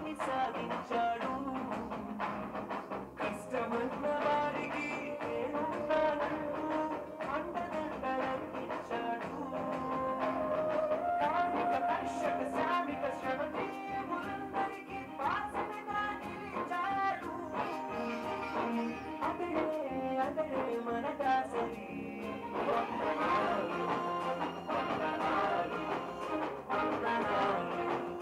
పని సాగించాడు కష్టమన్న వారికి నేనున్నానంటూ అండదండలందించాడు కార్మిక కర్షక శ్రామిక శ్రమజీవులందరికీ బాసటగా నిలిచాడు అతడే అతడే మన దాసరి వందనాలు వందనాలు వందనాలు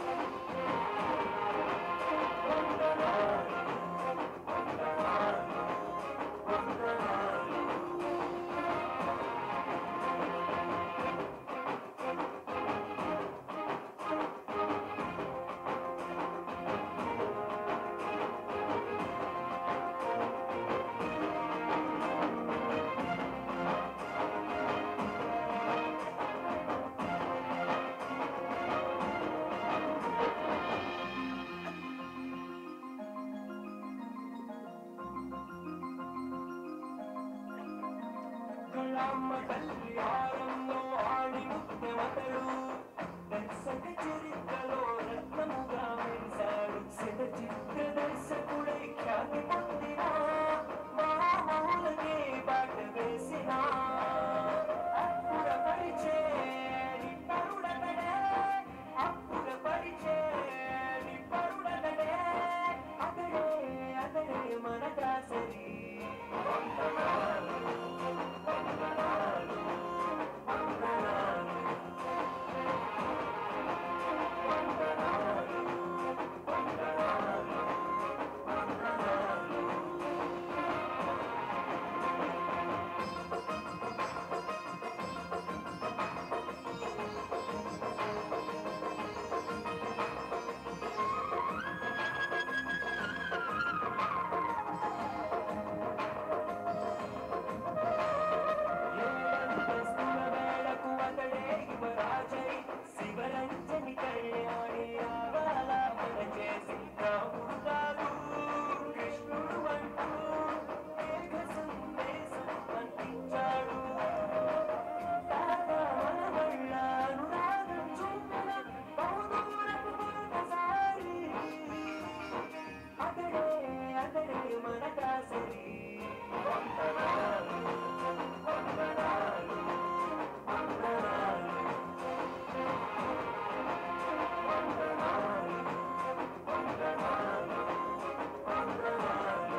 కళమ్మ తల్లి హారంలో ఆడి ముఖ్యమతడు దర్శక చరిత్రలో రత్నముగా మెరిశాడు శత చిత్ర దర్శకుడై ఖ్యాతి పొందిన మహామహులకే బాట వేసిన అప్పుడ పరిచే నిప్పరుడతడే అప్పుడ పరిచే నిప్పరుడతడే అతడే అతడే మన దాసరి వందనాలు వందనాలు వందనాలు వందనాలు వందనాలు వందనాలు ఏడంతస్తుల వేళకు అతడే యువరాజై శివరంజని కళ్యాణి ఆవాలాపన చేసి రాముడు కాదు కృష్ణుడు అంటూ ఏక సందేశం అందించాడు తాత మనవళ్ళ అనురాగం చూపిన బహుదూరపు ఒకసారి అతడే అతడే మన దాసరి వందనాలు వందనాలు వందనాలు వందనాలు వందనాలు వందనాలు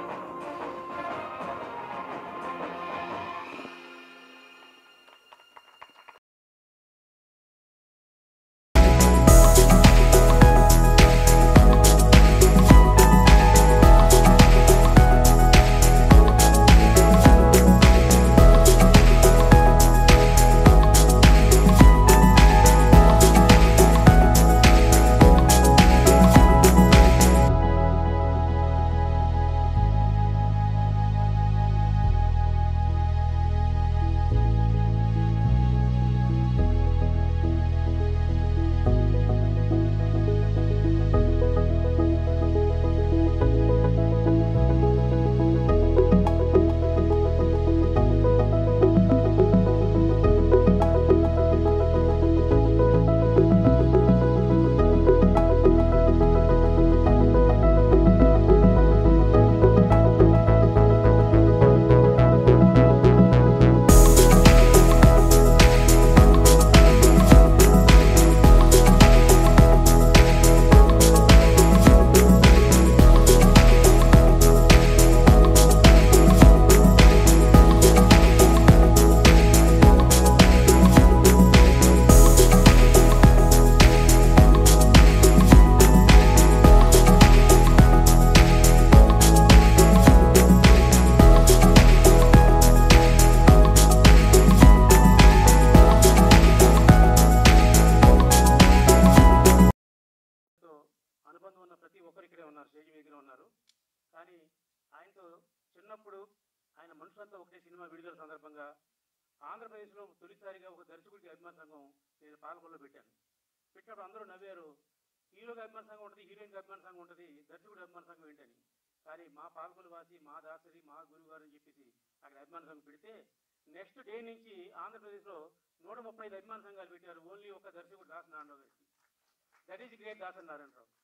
తో అనుబంధం ఉన్న ప్రతి ఒక్కరు ఇక్కడే ఉన్నారు స్టేజ్ దగ్గర ఉన్నారు కానీ ఆయనతో చిన్నప్పుడు ఆయన మనుషులంతా ఒకటే సినిమా విడుదల సందర్భంగా ఆంధ్రప్రదేశ్లో తొలిసారిగా ఒక దర్శకుడికి అభిమాన సంఘం నేను పాలకొల్లో పెట్టాను పెట్టినప్పుడు అందరూ నవ్వారు హీరోకి అభిమాన సంఘం ఉంటుంది హీరోయిన్కి అభిమాన సంఘం ఉంటుంది దర్శకుడి అభిమాన సంఘం ఏంటని కానీ మా పాలకొల్లు వాసి మా దాసరి మా గురువు గారు అని చెప్పేసి అక్కడ అభిమాన సంఘం పెడితే నెక్స్ట్ డే నుంచి ఆంధ్రప్రదేశ్లో నూట ముప్పై ఐదు అభిమాన సంఘాలు పెట్టారు ఓన్లీ ఒక దర్శకుడు దాసనారాయణరావు గారికి that is great Dasari Narayanarao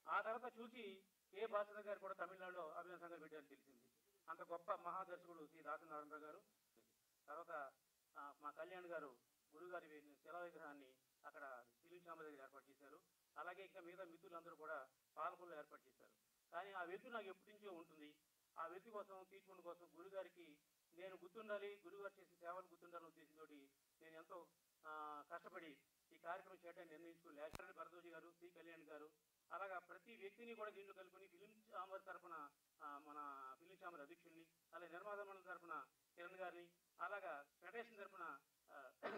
ఆ తర్వాత చూసి ఏ భాస్కర్ గారు కూడా తమిళనాడులో అభినయ సంఘం పెట్టారని తెలిసింది అంత గొప్ప మహాదర్శకుడు శ్రీ దాసనారాయణరావు గారు తర్వాత ఆ, మా కళ్యాణ్ గారు గురుగారి శిల విగ్రహాన్ని అక్కడ ఫిలిం ఛాంబర్ దగ్గర ఏర్పాటు చేశారు అలాగే ఇంకా మిగతా మిత్రులందరూ కూడా పాలకొల్లో ఏర్పాటు చేశారు కానీ ఆ వెతు నాకు ఎప్పటి నుంచో ఉంటుంది ఆ వెతు కోసం తీర్చుకున్న కోసం గురుగారికి నేను గుర్తుండాలి గురుగారు చేసిన సేవలు గుర్తుండాలని ఉద్దేశంతో నేను ఎంతో ఆ, కష్టపడి ఈ కార్యక్రమం చేయడానికి నిర్ణయించుకుని లేఖరి భరద్వాజి గారు సి కళ్యాణ్ గారు అలాగా ప్రతి వ్యక్తిని కూడా దీంట్లో కలుపుకొని ఫిలిం ఛాంబర్ తరఫున ఆ, మన ఫిలిం ఛాంబర్ అధ్యక్షుడిని అలాగే నిర్మాత మండలి తరఫున కిరణ్ గారిని అలాగా ఫెడరేషన్ తరఫున ఆ,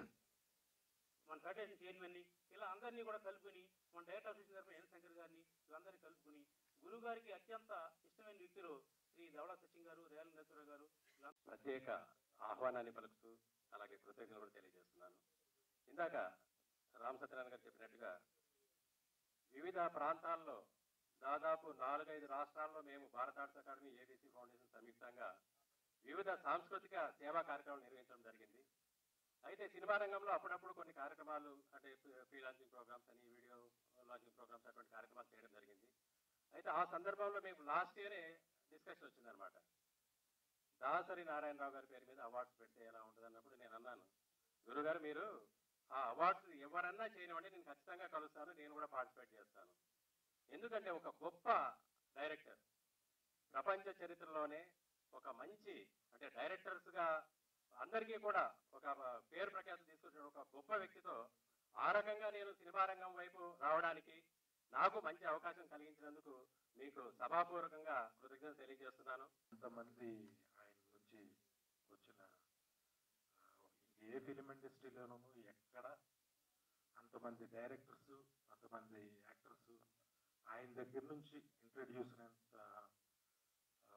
మన ఫెడరేషన్ చైర్మన్ని ఇలా అందరినీ కూడా కలుపుకొని మన డైరెక్టర్ ఆఫీసర్ తరఫున ఎన్ శంకర్ గారిని వీళ్ళందరినీ కలుపుకొని గురువు గారికి అత్యంత ఇష్టమైన వ్యక్తులు శ్రీ ధవళ సచిన్ గారు రేల నరసింహరావు గారు ప్రత్యేక ఆహ్వానాన్ని పలుకుతూ అలాగే కృతజ్ఞతలు కూడా తెలియజేస్తున్నాను ఇందాక రామ్ సత్యనారాయణ గారు చెప్పినట్టుగా వివిధ ప్రాంతాల్లో దాదాపు నాలుగైదు రాష్ట్రాల్లో మేము భారత ఆర్ట్స్ అకాడమీ ఏబీసీ ఫౌండేషన్ సంయుక్తంగా వివిధ సాంస్కృతిక సేవా కార్యక్రమాలు నిర్వహించడం జరిగింది అయితే సినిమా రంగంలో అప్పుడప్పుడు కొన్ని కార్యక్రమాలు అంటే ఫ్రీ లాంచింగ్ ప్రోగ్రామ్స్ అని వీడియో లాంచింగ్ ప్రోగ్రామ్స్ అటువంటి కార్యక్రమాలు చేయడం జరిగింది అయితే ఆ సందర్భంలో మేము లాస్ట్ ఇయరే డిస్కషన్ వచ్చిందనమాట దాసరి నారాయణరావు గారి పేరు మీద అవార్డ్స్ పెడితే ఎలా ఉంటుంది అన్నప్పుడు నేను అన్నాను గురుగారు మీరు ఆ అవార్డ్స్ ఎవరన్నా చేయనివ్వండి నేను ఖచ్చితంగా కలుస్తాను నేను కూడా పార్టిసిపేట్ చేస్తాను ఎందుకంటే ఒక గొప్ప డైరెక్టర్ ప్రపంచ చరిత్రలోనే ఒక మంచి అంటే డైరెక్టర్స్ గా అందరికీ కూడా ఒక పేరు ప్రఖ్యాతి తీసుకొచ్చిన ఒక గొప్ప వ్యక్తితో ఆ రకంగా నేను సినిమా రంగం వైపు రావడానికి నాకు మంచి అవకాశం కలిగించినందుకు మీకు సభాపూర్వకంగా కృతజ్ఞత తెలియజేస్తున్నాను కొంతమంది ఆయన నుంచి వచ్చిన ఆ, ఏ ఫిలిం ఇండస్ట్రీలోనూ ఎక్కడ అంతమంది డైరెక్టర్స్ అంతమంది యాక్టర్స్ ఆయన దగ్గర నుంచి ఇంట్రడ్యూస్ అయినంత ఆ,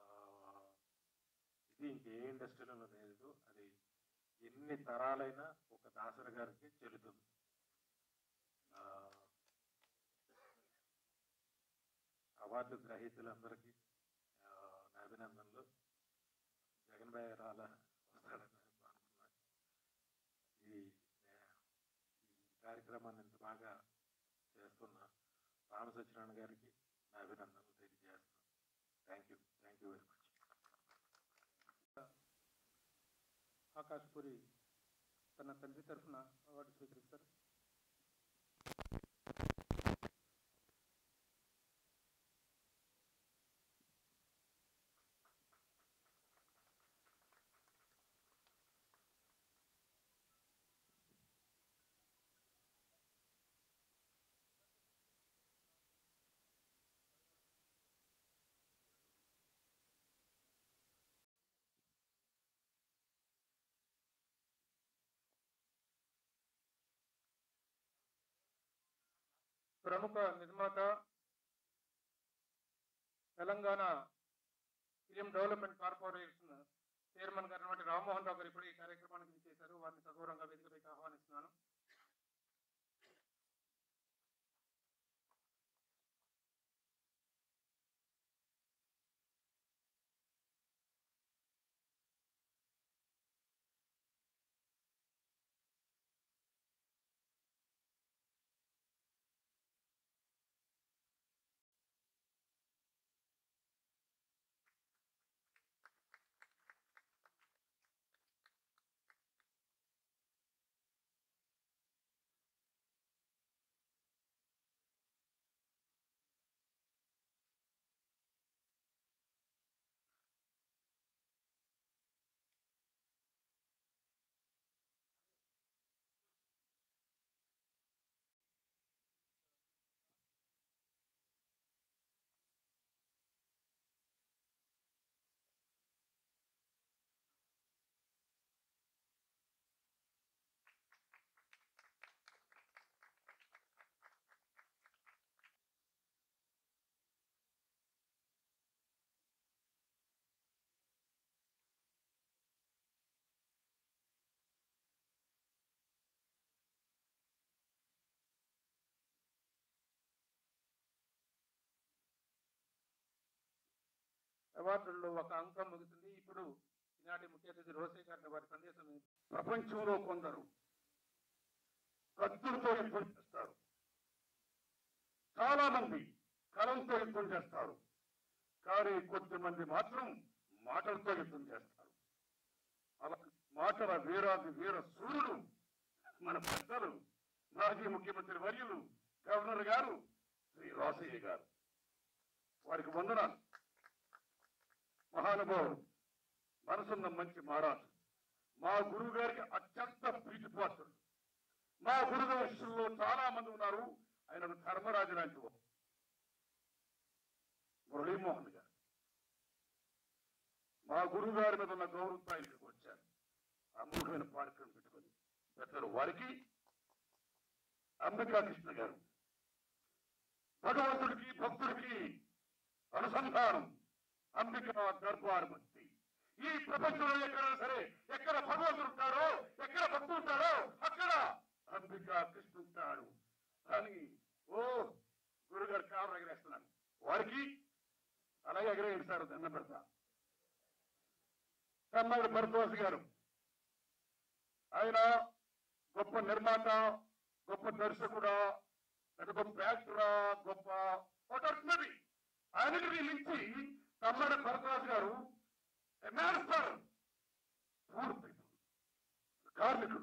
ఇది ఇంకే ఇండస్ట్రీలోనూ లేదు అది ఎన్ని తరాలైనా ఒక దాసరి గారికి చెల్లుతుంది ఆ, అవార్డు గ్రహీతలందరికీ ఆ, నా అభినందనలు జగన్ భాయ్ రాల వస్తాడని అనుకున్నాను ఈ ఆ, ఈ కార్యక్రమాన్ని ఇంత బాగా చేస్తున్న రామ సత్యనారాయణ గారికి నా అభినందనలు తెలియజేస్తున్నాను thank you thank you very much Akash Puri తన తండ్రి తరఫున అవార్డు స్వీకరిస్తారు ప్రముఖ నిర్మాత Telangana film development corporation chairman garu అన్నటువంటి రామ్మోహన్ రావు గారు ఇప్పుడు ఈ కార్యక్రమానికి చేశారు వారిని సగౌరవంగా వేదికపైకి ఆహ్వానిస్తున్నాను అవార్డుల్లో ఒక అంకం ముగుతుంది ఇప్పుడు ఈనాటి ముఖ్య అతిథి రోసే గారిని వారి సందేశం ప్రపంచంలో కొందరు కత్తులతో యుద్ధం చేస్తారు చాలా మంది కలంతో యుద్ధం చేస్తారు కానీ కొంతమంది మాత్రం మాటలతో యుద్ధం చేస్తారు అలా మాటల వీరాది వీర సూర్యుడు మన పెద్దలు మాజీ ముఖ్యమంత్రి వర్యులు గవర్నర్ గారు శ్రీ రాసయ్య గారు వారికి వందనాలు మహానుభావుడు మనసున్న మంచి మహారాజు మా గురువు గారికి అత్యంత ప్రీతిపాత్రుడు మా గురువు శిష్యుల్లో చాలా మంది ఉన్నారు ఆయన ధర్మరాజు లాంటి వారు మురళీమోహన్ గారు మా గురువు గారి మీద ఉన్న గౌరవంతో ఆయనకి వచ్చారు అమూఢమైన పార్కం పెట్టుకొని పెద్దలు వారికి అంబికా కృష్ణ గారు భగవంతుడికి భక్తుడికి అనుసంధానం అంబికా దర్బార్ భక్తి ఈ ప్రపంచంలో ఎక్కడైనా సరే ఎక్కడ భగవంతుడు ఉంటాడో ఎక్కడ భక్తుడు ఉంటాడో అక్కడ అంబికా కృష్ణ ఉంటాడు అని ఓ గురుగారు కారు ఎగరేస్తున్నాను వారికి అలాగే ఎగరేయండి సార్ దండం పెడతా కన్నాడు భరద్వాజ్ గారు ఆయన గొప్ప నిర్మాత గొప్ప దర్శకుడా లేదా గొప్ప యాక్టరా గొప్ప ఒకటి ఆయనకి మించి కన్నాడు Bharadwaj garu master poor people కార్మికులు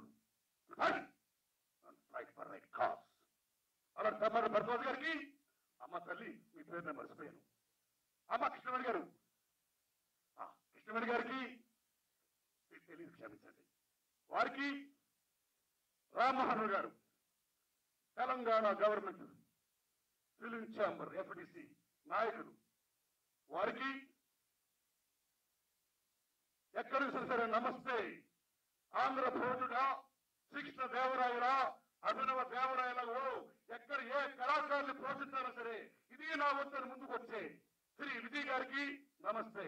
రైట్ ఫర్ రైట్ కాస్ అలా తమ్మాడు భరద్వాజ్ గారికి అమ్మ తల్లి మీ పేరు నేను మర్చిపోయాను అమ్మ కృష్ణవేణి గారు ఆ, కృష్ణవేణి గారికి మీకు తెలియదు క్షమించండి వారికి Rammohan garu Telangana government film chamber FDC నాయకుడు వారికి ఎక్కడ చూసినా సరే నమస్తే ఆంధ్ర భోజుడా శ్రీకృష్ణ దేవరాయలా అభినవ దేవరాయలలో ఎక్కడ ఏ కళాకారులు ప్రోత్సహించాలో సరే ఇది నా వంతు ముందుకు వచ్చే శ్రీ విజయ్ గారికి నమస్తే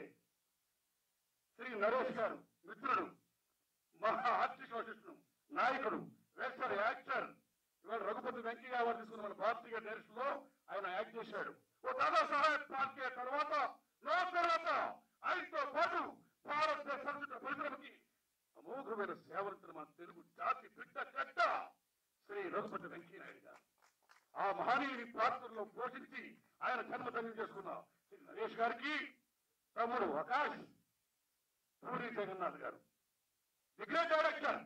శ్రీ నరేష్ గారు మిత్రుడు మహా ఆర్టిస్ట్ అసిస్టెంట్ నాయకుడు వేస్తారు యాక్టర్ ఇవాళ రఘుపతి వెంకయ్య గారు తీసుకున్న మన భారతీయ డైరెక్షన్ లో ఆయన యాక్ట్ చేశాడు ఓ దాదా సాహెబ్ పాల్కే తర్వాత నా తర్వాత ఆయనతో పాటు భారతదేశ సంస్కృత పరిశ్రమకి అమోఘమైన సేవలంతున్న మన తెలుగు జాతి బిడ్డ గడ్డ శ్రీ రఘుపతి వెంకయ్యనాయుడు గారు ఆ మహనీయుని పాత్రలో పోషించి ఆయన జన్మధన్యం చేసుకున్న శ్రీ నరేష్ గారికి తమ్ముడు ఆకాష్ పూరి జగన్నాథ్ గారు ది గ్రేట్ డైరెక్టర్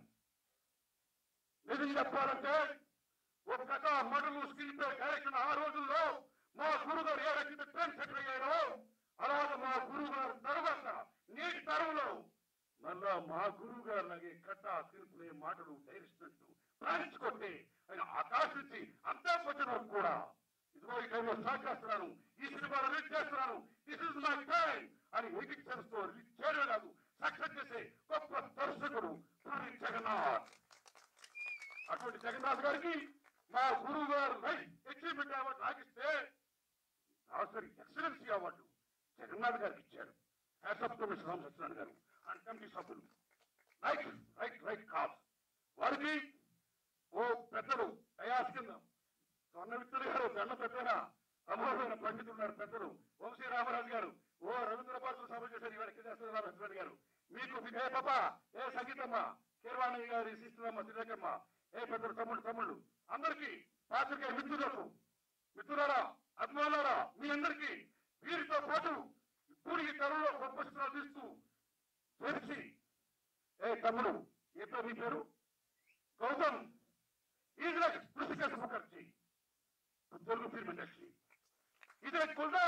నిజం చెప్పాలంటే ఒక కథ మడులు స్క్రీన్ ప్లే డైరెక్షన్ ఆ రోజుల్లో మా గురుగారు ఏ రకంగా ట్రెండ్ సెటర్ అయ్యారో అలాగే మా గురువు గారు తర్వాత నేటి తరంలో మళ్ళా మా గురువు గారు లాగే కథ స్క్రీన్ ప్లే మాటలు డైరెక్షన్ ప్రాణించుకుంటే ఆయన ఆకాశించి అంతా వచ్చిన కూడా ఇదిగో ఈ టైంలో స్టార్ట్ చేస్తున్నాను ఈ సినిమా రిలీజ్ చేస్తున్నాను దిస్ ఇస్ మై టైం అని ఎయిటింగ్ సెన్స్ తో రిలీజ్ చేయడమే కాదు సక్సెస్ చేసే గొప్ప దర్శకుడు పూరి జగన్నాథ్ అటువంటి జగన్నాథ్ గారికి మా గురువు గారు లైఫ్ అచీవ్మెంట్ అవార్డు నాకిస్తే దాసరి ఎక్సలెన్సీ అవార్డు జగన్నాథ్ గారికి ఇచ్చారు hats off to miss Ram Satyanarayana garu and committee సభ్యులు రైట్ రైట్ రైట్ కాల్ వారికి ఓ పెద్దలు దయాస్ కింద స్వర్ణ విత్తడి గారు దండ పెద్దన అమోఘమైన పండితులు ఉన్నారు పెద్దలు వంశీ రామరాజు గారు ఓ రవీంద్ర భారతులు సభ చేశారు ఇవాళ కింద రామరాజు గారు మీకు ఏ పాప ఏ సంగీతమ్మ కీర్వాణి గారి శిస్తులమ్మ శ్రీలేఖమ్మ ఏ పెద్దలు తమ్ముడు తమ్ముళ్ళు అందరికీ పాత్రికే మిత్రులకు మిత్రులారా అభిమానులారా మీ అందరికీ వీరితో పాటు ఇప్పుడు ఈ తరంలో గొప్ప చిత్రాలు తీస్తూ తెరిచి ఏ తమ్ముడు ఏ పేరు మీ పేరు Gautam is like Prithikesh Mukherjee Telugu film industry ఇది లైక్ కుల్దా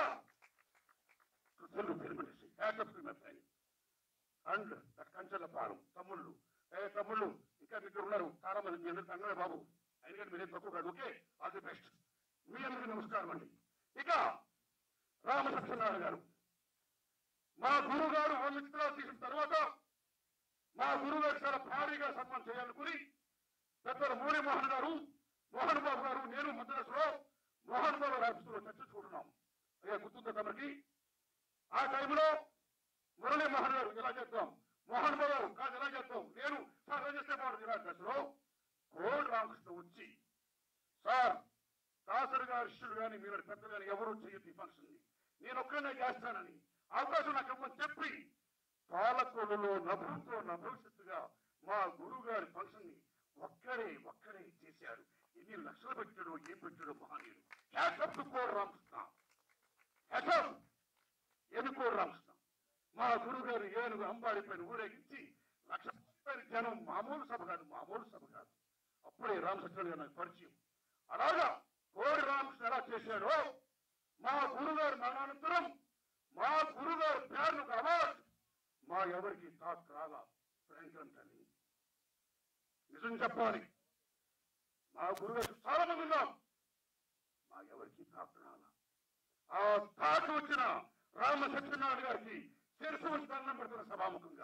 Telugu film industry hat off film friend and Kanchelapalem తమ్ముళ్ళు ఏ తమ్ముళ్ళు ఇంకా మీకు ఉన్నారు చాలా మంది మీ అందరికి అన్నమే బాబు ఎందుకంటే మీరేం తక్కువ కాదు ఓకే ఆల్ ది బెస్ట్ మీ అందరికీ నమస్కారం అండి ఇక రామ సత్యనారాయణ గారు మా గురువు గారు వంద చిత్రాలు తీసిన తర్వాత మా గురువు గారు చాలా భారీగా సన్మానం చేయాలనుకుని పెద్దలు మోహన్ గారు మోహన్ బాబు గారు నేను మద్రాసులో మోహన్ బాబు గారి ఆఫీసులో చర్చించుకుంటున్నాం అయ్యా గుర్తుందా తమరికి ఆ టైంలో మురళీ మోహన్ గారు ఇలా చేద్దాం మోహన్ బాబు గారు కాదు ఇలా చేద్దాం నేను సార్ ఏం చేస్తే బాగుంటుంది ఇలా దశలో కోడి రామకృష్ణ వచ్చి సార్ దాసరి గారి శిష్యుడు కానీ మీరు పెద్దలు కానీ ఎవరు చేయొద్దు ఈ ఫంక్షన్ నేను ఒక్కనే చేస్తానని అవకాశం నాకు ఇవ్వమని చెప్పి పాలకొల్లులో నభూతో నభవిష్యత్తుగా మా గురువు గారి ఫంక్షన్ ని ఒక్కడే ఒక్కడే చేశారు ఎన్ని లక్షలు పెట్టాడో ఏం పెట్టాడో మహనీయుడు క్యాష్ కోడి రామకృష్ణ గురువు గారు ఏనుగు అంబాడి పైన ఊరేగించి లక్ష మంది జనం మామూలు సభ కాదు మామూలు సభ కాదు అప్పుడే రామకృష్ణ గారు నాకు పరిచయం అలాగా కోడి రామకృష్ణ ఎలా చేశాడో మా గురుగారు మరణానంతరం మా గురుగారు పేరును ఒక అవార్డు మా ఎవరికి తాక్ రాలా ఫ్రాంక్లిన్ అని నిజం చెప్పాలి మా గురుగారు చాలా మంది ఉన్నాం మా ఎవరికి తాక్ రాలా ఆ తాకు వచ్చిన రామ సత్యనారాయణ గారికి శిరసు వచ్చి దండం పెడుతున్న సభాముఖంగా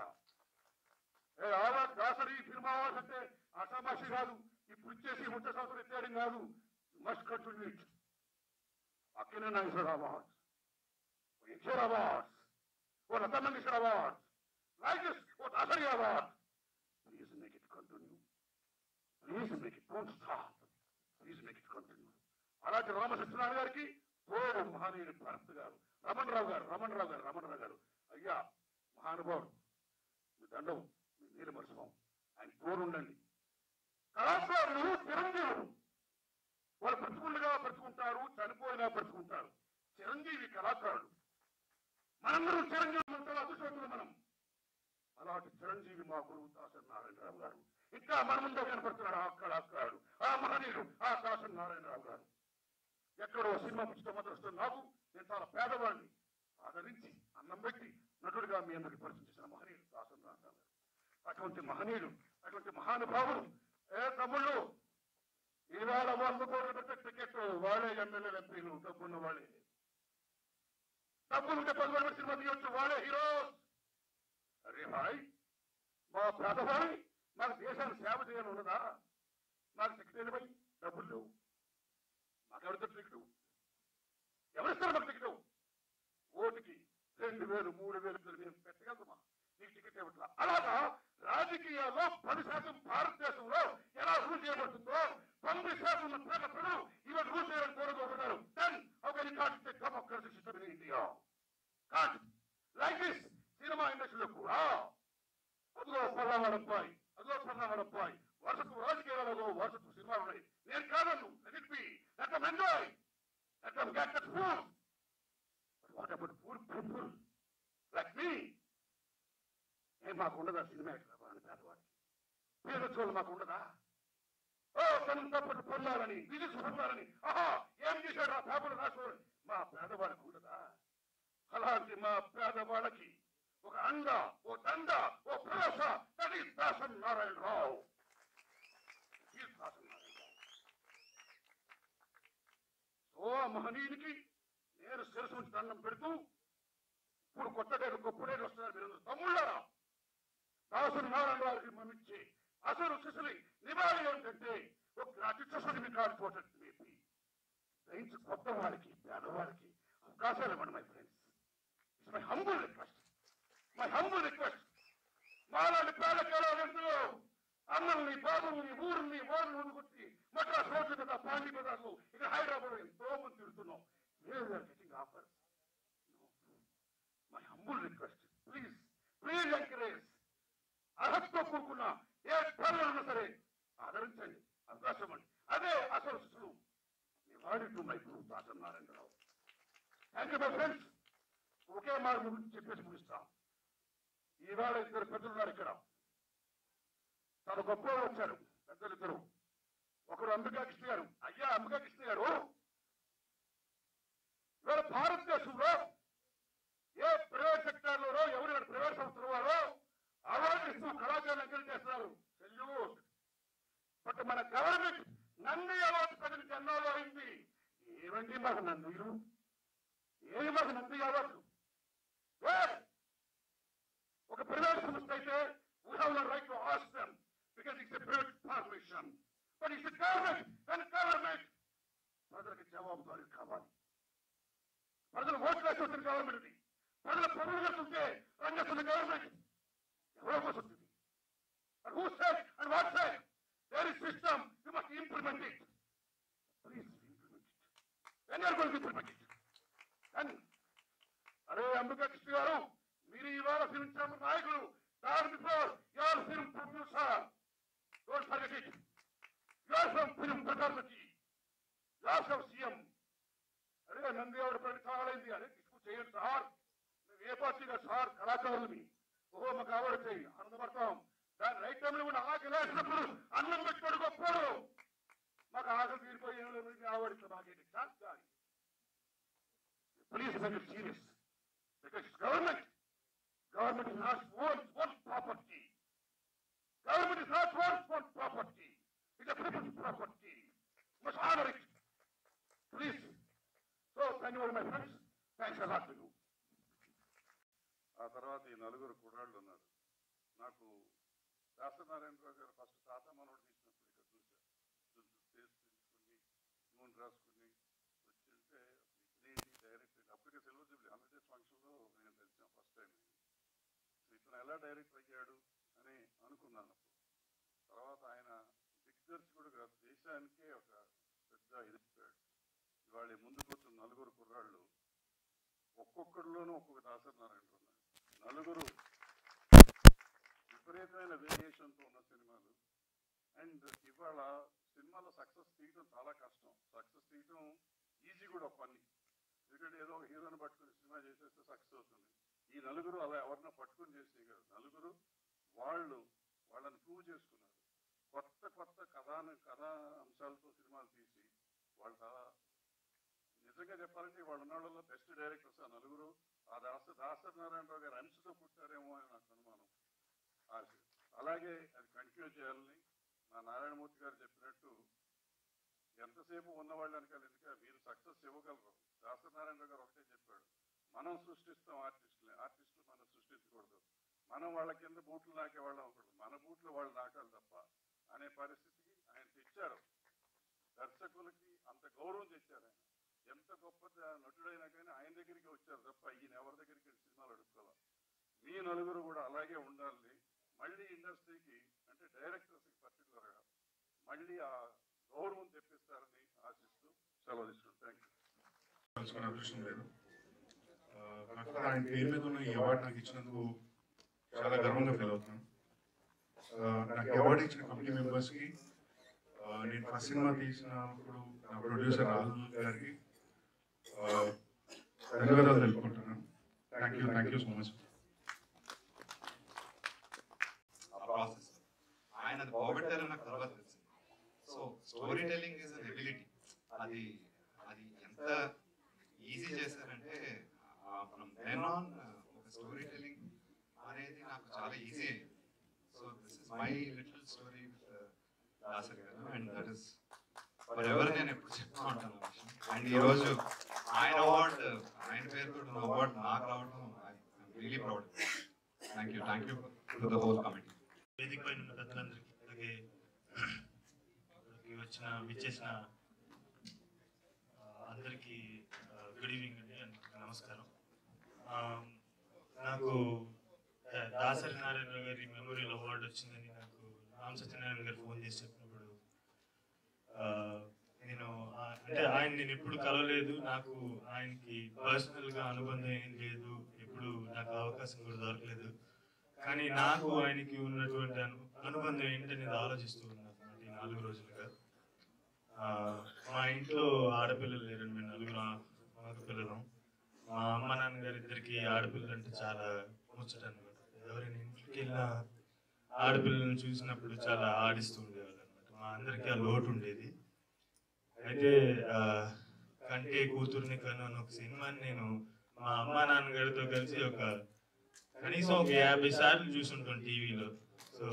ఏ ఆవా దాసరి ఫిల్మ్ అవార్డ్స్ అంటే అసమాషి కాదు ఇప్పుడు ఇచ్చేసి ముచ్చ సంవత్సరం ఇచ్చేయడం కాదు must continue it Akkineni Nageswara awards ఇచ్చారు అవార్డ్స్ ఓ Lata Mangeshwar awards like this ఓ Dasari award please make it continue please make it don't stop please make it continue అలాంటి రామ సత్యనారాయణ గారికి తోడు మహనీయుడు భరత్ గారు రమణ్ రావు గారు రమణ్ రావు గారు రమణ్ రావు గారు అయ్యా మహానుభావుడు మీ దండం మీ నీరు మరుసవం ఆయన తోడు ఉండండి కళాకారులు చిరంజీవులు వాళ్ళు బ్రతుకుండగా బ్రతుకుంటారు చనిపోయినా బ్రతుకుంటారు చిరంజీవి కళాకారుడు మనందరం చిరంజీవి అంటారు అదృష్టవంతులు మనం అలాంటి చిరంజీవి మా గురువు దాసరి నారాయణరావు గారు ఇంకా మన ముందే కనపడుతున్నాడు ఆ కళాకారుడు ఆ మహనీయుడు ఆ దాసరి నారాయణరావు గారు ఎక్కడో సినిమా పుస్తకం అదృష్టం నాకు నేను చాలా పేదవాడిని ఆదరించి అన్నం పెట్టి నటుడిగా మీ అందరికి పరిచయం చేసిన మహనీయుడు దాసరి నారాయణరావు గారు అటువంటి మహనీయుడు అటువంటి మహానుభావుడు ఏ తమ్ముళ్ళు ఈవేళ వంద కోట్ల పెట్టే టికెట్ వాళ్ళే ఎమ్మెల్యేలు ఎంపీలు డబ్బున్న వాళ్ళే డబ్బులుంటే పదకొండు సినిమా తీయొచ్చు వాళ్ళే హీరోస్ అరే భాయ్ మా పేదవాడి మాకు దేశాన్ని సేవ చేయాలని ఉన్నదా మాకు టికెట్ వెళ్ళిపోయి డబ్బులు లేవు మాకెవరితో టికెట్ ఎవరిస్తారు మాకు టికెట్ ఓటుకి రెండు వేలు మూడు వేలు పిల్లలు మేము పెట్టగలమా నీకు టికెట్ ఇవ్వట్లా అలాగా రాజకీయాల్లో పది శాతం భారతదేశంలో ఎలా రూల్ చేయబడుతుందో తొంభై శాతం ఉన్న పేద ప్రజలు ఇవాళ రూల్ చేయాలని కోరుకుంటున్నారు then how can not democracy system in India కాదు లైక్ దిస్ సినిమా ఇండస్ట్రీలో కూడా అదిగో పల్లవాడు అబ్బాయి అదిగో పల్లవాడు అబ్బాయి వరుసకు రాజకీయాలలో వరుసకు సినిమాలు ఉన్నాయి నేను కాదన్ను let it be let them enjoy let them get that fool but what about poor people like me ఏ మాకు ఉండదా సినిమా ఎట్లా అని పేదవాడికి పేదోళ్ళు మాకు ఉండదా ఓ తను తప్పటి పొందాలని విజిల్స్ పొందాలని ఆహా ఏం చేశాడు ఆ పేపర్ రాసుకోవాలి మా పేదవాడికి ఉండదా అలాంటి మా పేదవాళ్ళకి ఒక అండ ఓ దండ ఓ భరోస that is Dasan Narayanarao He is Dasan Narayanarao so ఆ మహనీయునికి నేను శిరసు నుంచి దండం పెడుతూ ఇప్పుడు కొత్తగా గొప్పడేలు వస్తున్నారు మీరు తమ్ముళ్ళారా దాసుడు నారాయణరావుకి మన్నించి అసలు శిశుని నివాళి ఏంటంటే ఒక అతిశిశుని మీకు ఆడిపోతుంది మేబీ దయించి కొత్త వారికి పేదవారికి అవకాశాలు ఇవ్వండి my friends it's my humble request my humble request మాలాంటి పేద కళావంతులు అమ్మల్ని బాబుల్ని ఊరిని ఓర్ని ఊరుకొచ్చి మద్రాసు రోడ్ల మీద పాండి బజార్లు ఇక్కడ హైదరాబాద్ ఎంతో మంది తిడుతున్నాం getting offers my humble request please please encourage అర్హతతో కూడుకున్న ఏ పేదలున్నా సరే ఆదరించండి అవకాశం ఇవ్వండి అదే అసలు శిశువు నివాళి to my guru Dasan Narayanarao thank you my friends ఒకే మాట గురించి చెప్పేసి ముగిస్తాం ఈవేళ ఇద్దరు పెద్దలు ఉన్నారు ఇక్కడ తను గొప్ప వచ్చారు పెద్దలు ఇద్దరు ఒకరు అంబికా కృష్ణ గారు అయ్యా అంబికా కృష్ణ గారు ఇవాళ భారతదేశంలో ఏ ప్రైవేట్ సెక్టార్ లోనో ఎవరు ప్రైవేట్ సంస్థల వారో అవార్డు ఇస్తూ కళాకారులు ఎంకరేజ్ చేస్తున్నారు సెల్యూట్ బట్ మన గవర్నమెంట్ నంది అవార్డు ప్రజలకు ఎన్నాళ్ళు అయింది ఏమండి మాకు నందిలు ఏమి మాకు నంది అవార్డు Where? ఒక ప్రైవేట్ సంస్థ అయితే we have the right to ask them because it's a private permission. But it's a government and government ప్రజలకు జవాబుదారీ కావాలి ప్రజలు ఓట్లు వేసి వచ్చిన గవర్నమెంట్ ఇది ప్రజల పనులు చేస్తుంటే రంగస్తున్న గవర్నమెంట్ ఎవరో కోసం ఇది And who said and what said? There is system, you must implement it. Please implement it. When you are going to implement it? And అరే అంబికా కృష్ణ గారు మీరు ఇవాళ ఫిల్మ్ ఛాంబర్ నాయకులు దాని before your film producer don't forget it your from film ప్రధానమంత్రి your from CM అరే నంది ఆవిడ పని చాలైంది అరే తీసుకు చేయండి సార్ ఏ పార్టీగా సార్ కళాకారులవి ఓహో మాకు అవార్డు చేయి ఆనందపడతాం దాని రైట్ టైంలో కూడా ఆకలి వేసినప్పుడు అన్నం పెట్టుకోడు గొప్పడు మాకు ఆకలి తీరిపోయి ఏం లేదు అవార్డు మాకేంటి చాలు చాలు please make it serious because government government is not owns one property government is not owns one property it peoples property must honour it please so thank you my friends thanks a lot you ఆ తర్వాత ఈ నలుగురు కుర్రాళ్ళు ఉన్నారు నాకు దాసనారాయణరావు గారు first తాత మనోడు తీసినప్పుడు ఇక్కడ చూశాను ఫేస్ తెలుసుకుని నూనె రాసుకుని వచ్చింటే ఇదేంటి డైరెక్ట్ అప్పటికే సిల్వర్ జూబ్లీ హండ్రెడ్ డేస్ ఫంక్షన్లో నేను తెలిసాను ఫస్ట్ టైం సో ఇతను ఎలా డైరెక్ట్ అయ్యాడు అని అనుకున్నాను అప్పుడు తర్వాత ఆయన దిగ్దర్శకుడు కాదు దేశానికే ఒక పెద్ద ఇది చెప్పాడు ఇవాళ ఈ ముందుకు వచ్చిన నలుగురు కుర్రాళ్ళు ఒక్కొక్కడిలోనూ ఒక్కొక్క దాసనారాయణ ఉన్నారు నలుగురు విపరీతమైన వేరియేషన్తో ఉన్న సినిమాలు అండ్ ఇవాళ సినిమాలో సక్సెస్ తీయడం చాలా కష్టం సక్సెస్ తీయడం ఈజీ కూడా పని ఎందుకంటే ఏదో ఒక హీరోని పట్టుకుని సినిమా చేసేస్తే సక్సెస్ అవుతుంది ఈ నలుగురు అలా ఎవరినో పట్టుకుని చేసే కాదు నలుగురు వాళ్ళు వాళ్ళని ప్రూవ్ చేసుకున్నారు కొత్త కొత్త కథాను కథా అంశాలతో సినిమాలు తీసి వాళ్ళు చాలా నిజంగా చెప్పాలంటే వాళ్ళు ఉన్న వాళ్ళలో బెస్ట్ డైరెక్టర్స్ ఆ నలుగురు ఆ దాస దాసరి నారాయణరావు గారు అంశతో పుట్టారేమో అని నాకు అనుమానం ఆశ అలాగే అది కంటిన్యూ చేయాలని మా నారాయణమూర్తి గారు చెప్పినట్టు ఎంతసేపు ఉన్నవాళ్ళు వెనకాల ఎందుక మీరు సక్సెస్ ఇవ్వగలరు దాసరి నారాయణరావు గారు ఒకటే చెప్పాడు మనం సృష్టిస్తాం ఆర్టిస్టులు ఆర్టిస్టులు మనం సృష్టించకూడదు మనం వాళ్ళ కింద బూట్లు నాకే వాళ్ళం అవ్వకూడదు మన బూట్లు వాళ్ళు నాకాలి తప్ప అనే పరిస్థితికి ఆయన తెచ్చారు దర్శకులకి అంత గౌరవం తెచ్చారు ఆయన ఎంత గొప్ప ద- నటుడైనా కానీ ఆయన దగ్గరికి వచ్చారు తప్ప ఈయన ఎవరి దగ్గరికి వెళ్ళి సినిమాలు అడుక్కోవాలి మీ నలుగురు కూడా అలాగే ఉండాలి మళ్ళీ ఇండస్ట్రీకి అంటే డైరెక్టర్స్కి పర్టికులర్గా మళ్ళీ ఆ గౌరవం తెప్పిస్తారని ఆశిస్తూ సెలవు తీసుకుంటాను థ్యాంక్ యూ తెలుసుకునే అదృష్టం లేదు ఆ, కాకపోతే ఆయన పేరు మీద ఉన్న ఈ అవార్డు నాకు ఇచ్చినందుకు చాలా గర్వంగా ఫీల్ అవుతున్నాను ఆ, నాకు ఈ అవార్డు ఇచ్చిన కంపెనీ మెంబర్స్కి ఆ, నేను ఫస్ట్ సినిమా తీసినప్పుడు నా ప్రొడ్యూసర్ రాహుల్ గారికి ఆ, ధన్యవాదాలు తెలుపుకుంటున్నాను thank you thank you so much ఆ ప్రాసెస్ ఆయన అది పోగొట్టారని నాకు తర్వాత తెలిసింది so storytelling is an ability అది అది ఎంత ఈజీ చేశారంటే ఫ్రమ్ దెన్ ఆన్ ఒక స్టోరీ టెల్లింగ్ అనేది నాకు చాలా ఈజీ అయింది so this is my little story Dasari garu and that is forever నేను ఎప్పుడు చెప్తూ ఉంటాను ఆ విషయం అండ్ ఈరోజు ఆయన అవార్డ్ ఆయన పేరుతో ఉన్న అవార్డ్ నాకు రావడం really proud thank you thank you to the whole committee వేదిక పైన ఉన్న పెద్దలందరికీ అలాగే ఇక్కడికి వచ్చిన విచ్చేసిన ఆ, అందరికీ గుడ్ ఈవినింగ్ అండి అందరికీ నమస్కారం ఆ, నాకు ఆ, దాసరి నారాయణ గారి మెమోరియల్ అవార్డు వచ్చిందని నాకు రామ్ సత్యనారాయణ గారు ఫోన్ చేసి చెప్పినప్పుడు ఆ, నేను ఆ- అంటే ఆయన నేను ఎప్పుడు కలవలేదు నాకు ఆయనకి పర్సనల్ గా అనుబంధం ఏం లేదు ఎప్పుడు నాకు అవకాశం కూడా దొరకలేదు కానీ నాకు ఆయనకి ఉన్నటువంటి అను అనుబంధం ఏంటనేది ఆలోచిస్తూ ఉన్నాను అన్నమాట ఈ నాలుగు రోజులుగా ఆ, మా ఇంట్లో ఆడపిల్లలు లేరండి మేము నలుగురు మగపిల్లలం మా అమ్మ నాన్నగారు ఇద్దరికి ఆడపిల్లలు అంటే చాలా ముచ్చట అనమాట ఎవరైనా ఇంటికి వెళ్ళినా ఆడపిల్లలను చూసినప్పుడు చాలా ఆడిస్తూ ఉండేవాళ్ళు అనమాట మా అందరికీ ఆ లోటు ఉండేది అయితే ఆ, కంటే కూతుర్ని కను అని ఒక సినిమాని నేను మా అమ్మ నాన్నగారితో కలిసి ఒక కనీసం ఒక యాభై సార్లు చూసుంటాం టీవీలో సో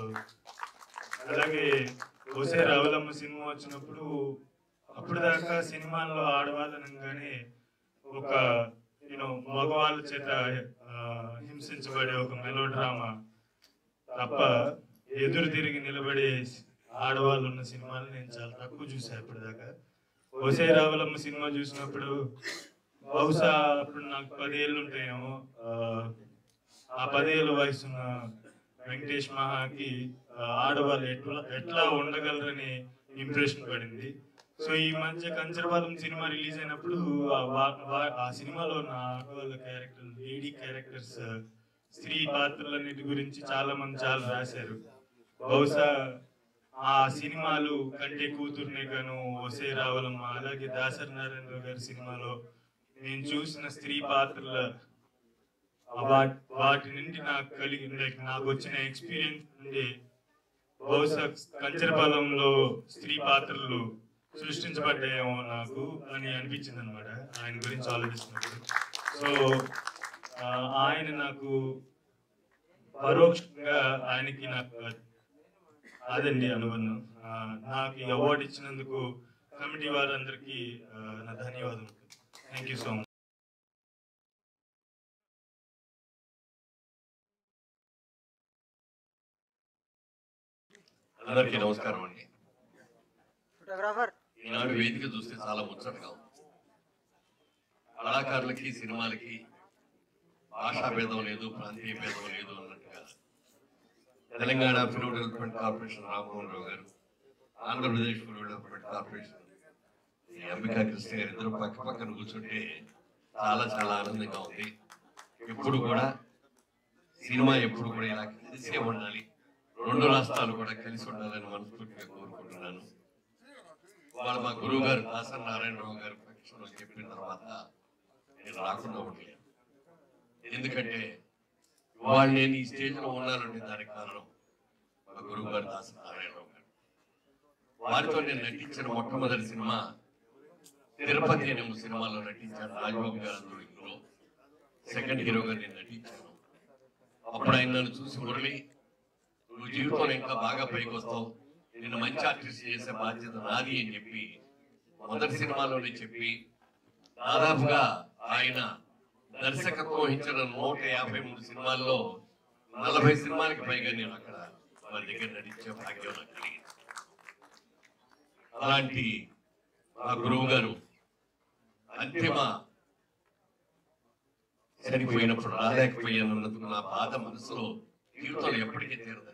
అలాగే ఓసే రావులమ్మ సినిమా వచ్చినప్పుడు అప్పుడు దాకా సినిమాల్లో ఆడవాళ్ళనగానే ఒక యూనో మగవాళ్ళ చేత ఆ, హింసించబడే ఒక మెలో డ్రామా తప్ప ఎదురు తిరిగి నిలబడే ఆడవాళ్ళు ఉన్న సినిమాలు నేను చాలా తక్కువ చూసాను ఇప్పటిదాకా ఓసే రావులమ్మ సినిమా చూసినప్పుడు బహుశా అప్పుడు నాకు పదేళ్ళు ఉంటాయేమో ఆ, ఆ పదేళ్ళ వయసున్న వెంకటేష్ మహాకి ఆ, ఆడవాళ్ళు ఎట్లా ఎట్లా ఉండగలరని ఇంప్రెషన్ పడింది సో ఈ మధ్య కంచరపాలెం సినిమా రిలీజ్ అయినప్పుడు ఆ వా- వా- ఆ సినిమాలో ఉన్న ఆడవాళ్ళ క్యారెక్టర్ లేడీ క్యారెక్టర్స్ స్త్రీ పాత్రలన్నిటి గురించి చాలా మంది చాలా రాశారు బహుశా ఆ సినిమాలు కంటే కూతుర్నే గాను ఒసే రావలమ్మ అలాగే దాసరి నారాయణరావు గారి సినిమాలో నేను చూసిన స్త్రీ పాత్రల వాటి వాటి నుండి నాకు కలిగి like నాకు వచ్చిన ఎక్స్పీరియన్స్ నుండి బహుశా కంచరపాలెంలో స్త్రీ పాత్రలు సృష్టించబడ్డాయేమో నాకు అని అనిపించింది అనమాట ఆయన గురించి ఆలోచిస్తున్నప్పుడు సో ఆ, ఆయన నాకు పరోక్షంగా ఆయనకి నాకు అదండి అనుబంధం ఆ, నాకు ఈ అవార్డు ఇచ్చినందుకు కమిటీ వారందరికీ ఆ, నా ధన్యవాదం థ్యాంక్ యూ సో మచ్ అందరికీ నమస్కారం అండి ఫోటోగ్రాఫర్ ఈనాడు వేదిక చూస్తే చాలా ముచ్చటగా ఉంది కళాకారులకి సినిమాలకి భాషా భేదం లేదు ప్రాంతీయ భేదం లేదు అన్నట్టుగా Telangana film development corporation Rammohan Rao garu Andhra Pradesh film development corporation ఈ అంబికా కృష్ణ గారు ఇద్దరు పక్క పక్కన కూర్చుంటే చాలా చాలా ఆనందంగా ఉంది ఎప్పుడు కూడా సినిమా ఎప్పుడు కూడా ఇలా కలిసే ఉండాలి రెండు రాష్ట్రాలు కూడా కలిసి ఉండాలని మనస్ఫూర్తిగా కోరుకుంటున్నాను వాళ్ళ మా గురువు గారు దాసరి నారాయణరావు గారు పక్షంలో చెప్పిన తర్వాత నేను రాకుండా ఉండలేను ఎందుకంటే ఇవాళ నేను ఈ స్టేజ్ లో ఉన్నానంటే దానికి కారణం మా గురువు గారు దాసరి నారాయణరావు గారు వారితో నేను నటించిన మొట్టమొదటి సినిమా తిరుపతి అనే సినిమాలో నటించాను రాజబాబు గారు అందులో ఇందులో సెకండ్ హీరోగా నేను నటించాను అప్పుడు ఆయన నన్ను చూసి మురళి నువ్వు జీవితంలో ఇంకా బాగా పైకి వస్తావు నిన్ను మంచి ఆర్టిస్ట్ చేసే బాధ్యత నాది అని చెప్పి మొదటి సినిమాలోనే చెప్పి దాదాపుగా ఆయన దర్శకత్వం వహించిన నూట యాభై మూడు సినిమాల్లో నలభై సినిమాలకి పైగా నేను అక్కడ వారి దగ్గర నటించే భాగ్యం నాకు కలిగింది అలాంటి మా గురువు గారు అంతిమ చనిపోయినప్పుడు రాలేకపోయానన్నందుకు నా బాధ మనసులో జీవితంలో ఎప్పటికీ తీరదని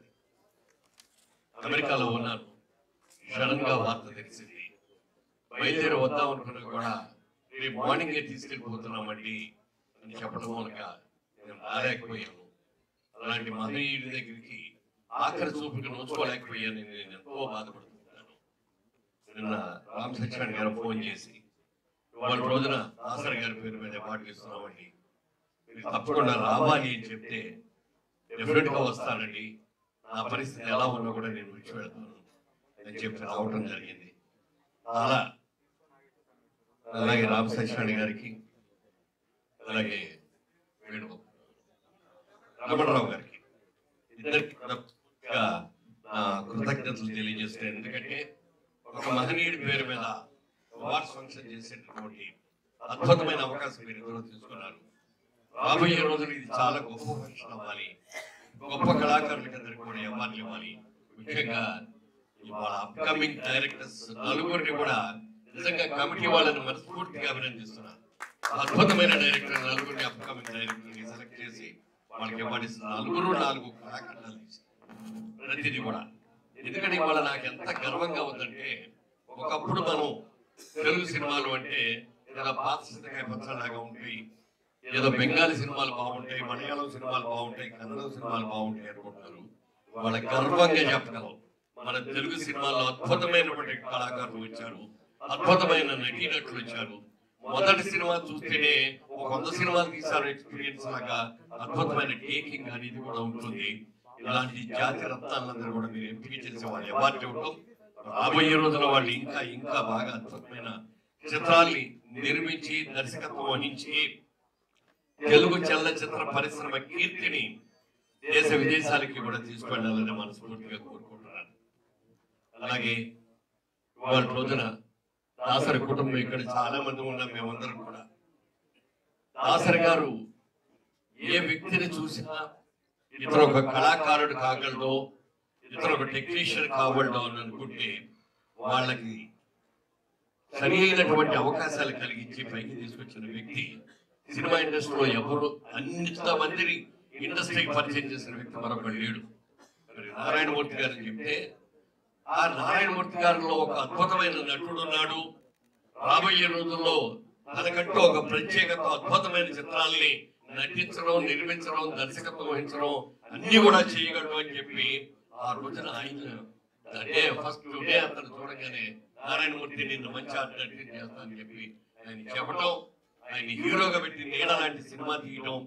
అమెరికాలో ఉన్నాను సడన్ గా వార్త తెలిసింది బయలుదేరి వద్దాం అనుకున్నా కూడా రేపు మార్నింగ్ తీసుకెళ్ళిపోతున్నామండి అని చెప్పడం మూలక నేను రాలేకపోయాను అలాంటి మహనీయుడి దగ్గరికి ఆఖరి చూపుకి నోచుకోలేకపోయాను నేను ఎంతో బాధపడుతున్నాను నిన్న రామ్ సత్యనారాయణ గారు ఫోన్ చేసి వాళ్ళ రోజున దాసరి గారి పేరు మీద అవార్డు ఇస్తున్నామండి మీరు తప్పకుండా రావాలి అని చెప్తే డెఫినెట్ గా వస్తానండి నా పరిస్థితి ఎలా ఉన్నా కూడా నేను విడిచి వెళ్తాను అని చెప్పి రావటం జరిగింది చాలా అలాగే రామ్ సత్యనారాయణ గారికి అలాగే వేణు రమణరావు గారికి ఇద్దరికి కూడా నా కృతజ్ఞతలు తెలియజేస్తాను ఎందుకంటే ఒక మహనీయుడి పేరు మీద అవార్డ్స్ ఫంక్షన్ చేసేటటువంటి అద్భుతమైన అవకాశం మీరు ఇద్దరు తీసుకున్నారు రాబోయే రోజులు ఇది చాలా గొప్ప ఫంక్షన్ అవ్వాలి గొప్ప కళాకారులకి అందరికి కూడా అవార్డులు ఇవ్వాలి ముఖ్యంగా ఇవాళ అప్కమింగ్ డైరెక్టర్స్ నలుగురిని కూడా నిజంగా కమిటీ వాళ్ళని మనస్ఫూర్తిగా అభినందిస్తున్నాను అద్భుతమైన డైరెక్టర్ నలుగురిని అప్కమింగ్ డైరెక్టర్ సెలెక్ట్ చేసి వాళ్ళకి అవార్డు ఇస్తున్నారు నలుగురు నాలుగు కళాఖండాలు ఇచ్చారు. ప్రతిదీ కూడా ఎందుకంటే ఇవాళ నాకు ఎంత గర్వంగా ఉందంటే ఒకప్పుడు మనం తెలుగు సినిమాలు అంటే ఏదో పాత సింతకాయ పచ్చలాగా ఉంటాయి ఏదో బెంగాలీ సినిమాలు బాగుంటాయి మలయాళం సినిమాలు బాగుంటాయి కన్నడ సినిమాలు బాగుంటాయి అనుకుంటున్నారు వాళ్ళ గర్వంగా చెప్పగలం మన తెలుగు సినిమాల్లో అద్భుతమైనటువంటి కళాకారులు వచ్చారు అద్భుతమైన నటీనటులు వచ్చారు మొదటి సినిమా చూస్తేనే ఒక వంద సినిమాలు తీశారు ఎక్స్పీరియన్స్ లాగా అద్భుతమైన టేకింగ్ అనేది కూడా ఉంటుంది ఇలాంటి జాతి రత్నాలందరూ కూడా మీరు ఎంపిక చేసే వాళ్ళు అవార్డు ఇవ్వడం రాబోయే రోజుల వాళ్ళు ఇంకా ఇంకా బాగా అద్భుతమైన చిత్రాల్ని నిర్మించి దర్శకత్వం వహించి తెలుగు చలనచిత్ర పరిశ్రమ కీర్తిని దేశ విదేశాలకి కూడా తీసుకెళ్లాలని మనస్ఫూర్తిగా కోరుకుంటున్నాను అలాగే ఇవాళ రోజున దాసరి కుటుంబం ఇక్కడ చాలా మంది ఉన్నాం మేమందరం కూడా దాసరి గారు ఏ వ్యక్తిని చూసినా ఇతను ఒక కళాకారుడు కాగలడో ఇతను ఒక టెక్నీషియన్ కాగలడో అని అనుకుంటే వాళ్ళకి సరి అయినటువంటి అవకాశాలు కలిగించి పైకి తీసుకొచ్చిన వ్యక్తి సినిమా ఇండస్ట్రీలో ఎవరు అంత మందిని ఇండస్ట్రీకి పరిచయం చేసిన వ్యక్తి మరొకడు లేడు మరి నారాయణమూర్తి గారు చెప్తే ఆ నారాయణమూర్తి గారిలో ఒక అద్భుతమైన నటుడు ఉన్నాడు రాబోయే రోజుల్లో తనకంటూ ఒక ప్రత్యేకత అద్భుతమైన చిత్రాల్ని నటించడం నిర్మించడం దర్శకత్వం వహించడం అన్ని కూడా చేయగలడు అని చెప్పి ఆ రోజున ఆయన డే ఫస్ట్ డే అతను చూడగానే నారాయణమూర్తి నిన్ను మంచి ఆర్టిస్ట్ చేస్తానని చెప్పి ఆయన చెప్పడం ఆయన హీరోగా పెట్టి నీడ లాంటి సినిమా తీయడం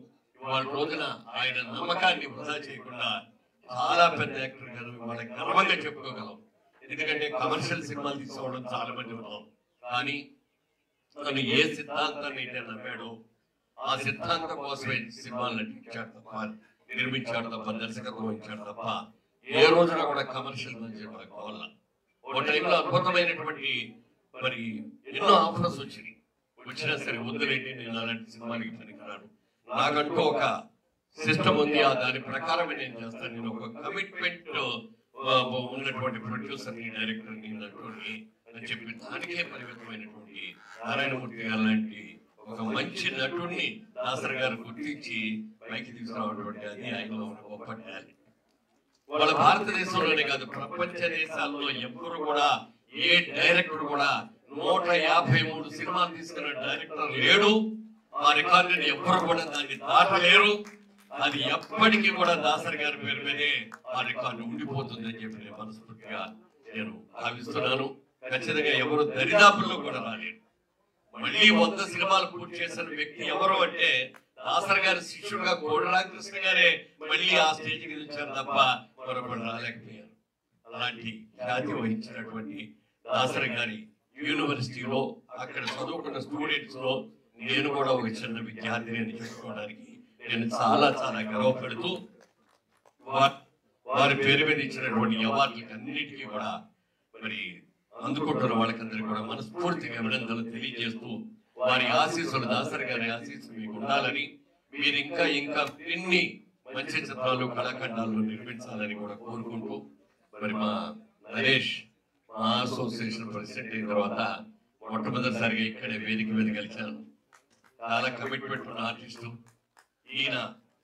వాళ్ళ రోజున ఆయన నమ్మకాన్ని వృధా చేయకుండా చాలా పెద్ద యాక్టర్ గారు వాళ్ళ గర్వంగా చెప్పుకోగలం ఎందుకంటే కమర్షియల్ సినిమాలు తీసుకోవడం చాలా మంది ఉన్నాం కానీ తను ఏ సిద్ధాంతాన్ని అయితే నమ్మాడో ఆ సిద్ధాంతం కోసమే సినిమాలు నటించాడు తప్ప నిర్మించాడు తప్ప దర్శకత్వం వహించాడు తప్ప ఏ రోజున కూడా కమర్షియల్ మంచి కావాల ఒక టైంలో అద్భుతమైనటువంటి మరి ఎన్నో ఆఫర్స్ వచ్చినాయి వచ్చినా సరే వద్దులేండి నేను అలాంటి సినిమాలకి పనికిరాను నాకంటూ ఒక సిస్టమ్ ఉంది ఆ దాని ప్రకారమే నేను చేస్తాను నేను ఒక కమిట్మెంట్ ఉన్నటువంటి ప్రొడ్యూసర్ ని డైరెక్టర్ ని నటుడిని అని చెప్పి దానికే పరిమితమైనటువంటి నారాయణమూర్తి గారు లాంటి ఒక మంచి నటుడిని దాసర్ గారు గుర్తించి పైకి తీసుకురావటువంటి అది ఆయనలో ఉన్న గొప్ప టాలెంట్ వాళ్ళ భారతదేశంలోనే కాదు ప్రపంచ దేశాల్లో ఎవ్వరు కూడా ఏ డైరెక్టర్ కూడా నూట యాభై మూడు సినిమాలు తీసుకున్న డైరెక్టర్ లేడు ఆ రికార్డుని ఎవ్వరు కూడా దాన్ని దాటలేరు అది ఎప్పటికీ కూడా దాసరి గారి పేరు మీదే ఆ రికార్డు ఉండిపోతుందని చెప్పి నేను మనస్ఫూర్తిగా నేను భావిస్తున్నాను ఖచ్చితంగా ఎవరు దరిదాపుల్లో కూడా రాలేరు మళ్ళీ వంద సినిమాలు పూర్తి చేసిన వ్యక్తి ఎవరు అంటే దాసరి గారి శిష్యుడుగా కోడి రామకృష్ణ గారే మళ్ళీ ఆ స్టేజ్ కి వచ్చారు తప్ప మరొకరు రాలేకపోయారు అలాంటి ఖ్యాతి వహించినటువంటి దాసరి గారి యూనివర్సిటీలో అక్కడ చదువుకున్న స్టూడెంట్స్ లో నేను కూడా ఒక చిన్న విద్యార్థిని అని చెప్పుకోవడానికి నేను చాలా చాలా గర్వపడుతూ వా- వారి పేరు మీద ఇచ్చినటువంటి అవార్డులకి అన్నిటికీ కూడా మరి అందుకుంటున్న వాళ్ళకందరికీ కూడా మనస్ఫూర్తిగా అభినందనలు తెలియజేస్తూ వారి ఆశీస్సులు దాసరి గారి ఆశీస్సులు మీకు ఉండాలని మీరు ఇంకా ఇంకా ఎన్ని మంచి చిత్రాలు కళాఖండాలు నిర్మించాలని కూడా కోరుకుంటూ మరి మా నరేష్ మా అసోసియేషన్ ప్రెసిడెంట్ అయిన తర్వాత మొట్టమొదటిసారిగా ఇక్కడే వేదిక మీద కలిశాను చాలా కమిట్మెంట్ ఉన్న ఆర్టిస్టు ఈయన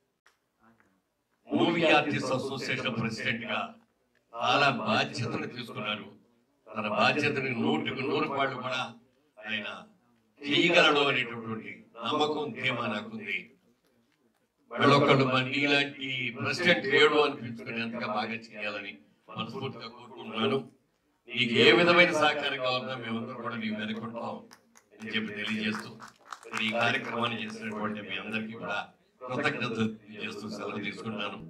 మూవీ ఆర్టిస్ట్ అసోసియేషన్ ప్రెసిడెంట్ గా చాలా బాధ్యతలు తీసుకున్నారు తన బాధ్యతని నూటికి నూరు పాళ్ళు కూడా ఆయన చేయగలడు అనేటటువంటి నమ్మకం ధీమా నాకుంది మళ్ళొకళ్ళు మరి ఇలాంటి ప్రెసిడెంట్ లేడు అనిపించుకునేంతగా బాగా చేయాలని మనస్ఫూర్తిగా కోరుకుంటున్నాను నీకు ఏ విధమైన సహకారం కావాలన్నా మేమందరం కూడా నీకు వెనుకుంటాం అని చెప్పి తెలియజేస్తూ మరి ఈ కార్యక్రమాన్ని చేసినటువంటి మీ అందరికీ కూడా కృతజ్ఞతలు తెలియజేస్తూ సెలవు తీసుకుంటున్నాను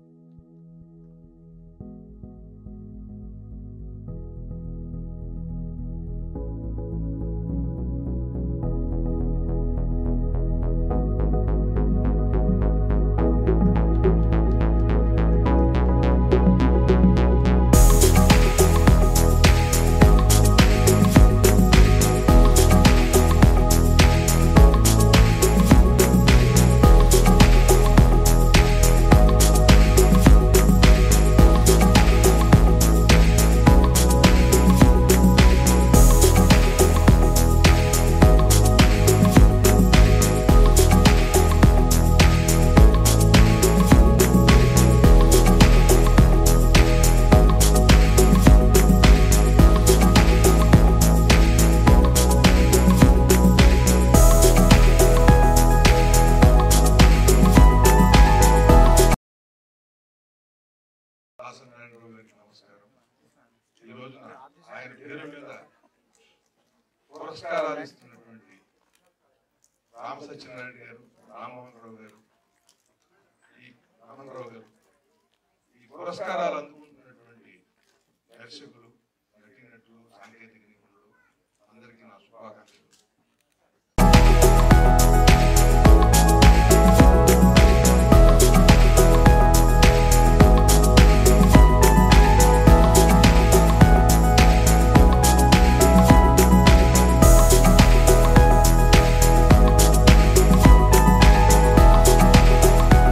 దాసనారాయణరావు గారికి నమస్కారం ఈ రోజున ఆయన పేరు మీద పురస్కారాలు ఇస్తున్నటువంటి రామ సత్యనారాయణ గారు రామమోహన్ రావు గారు ఈ రామరావు గారు ఈ పురస్కారాలు అందుకుంటున్నటువంటి దర్శకులు నటీనటులు సాంకేతిక నిపుణులు అందరికీ నా శుభాకాంక్షలు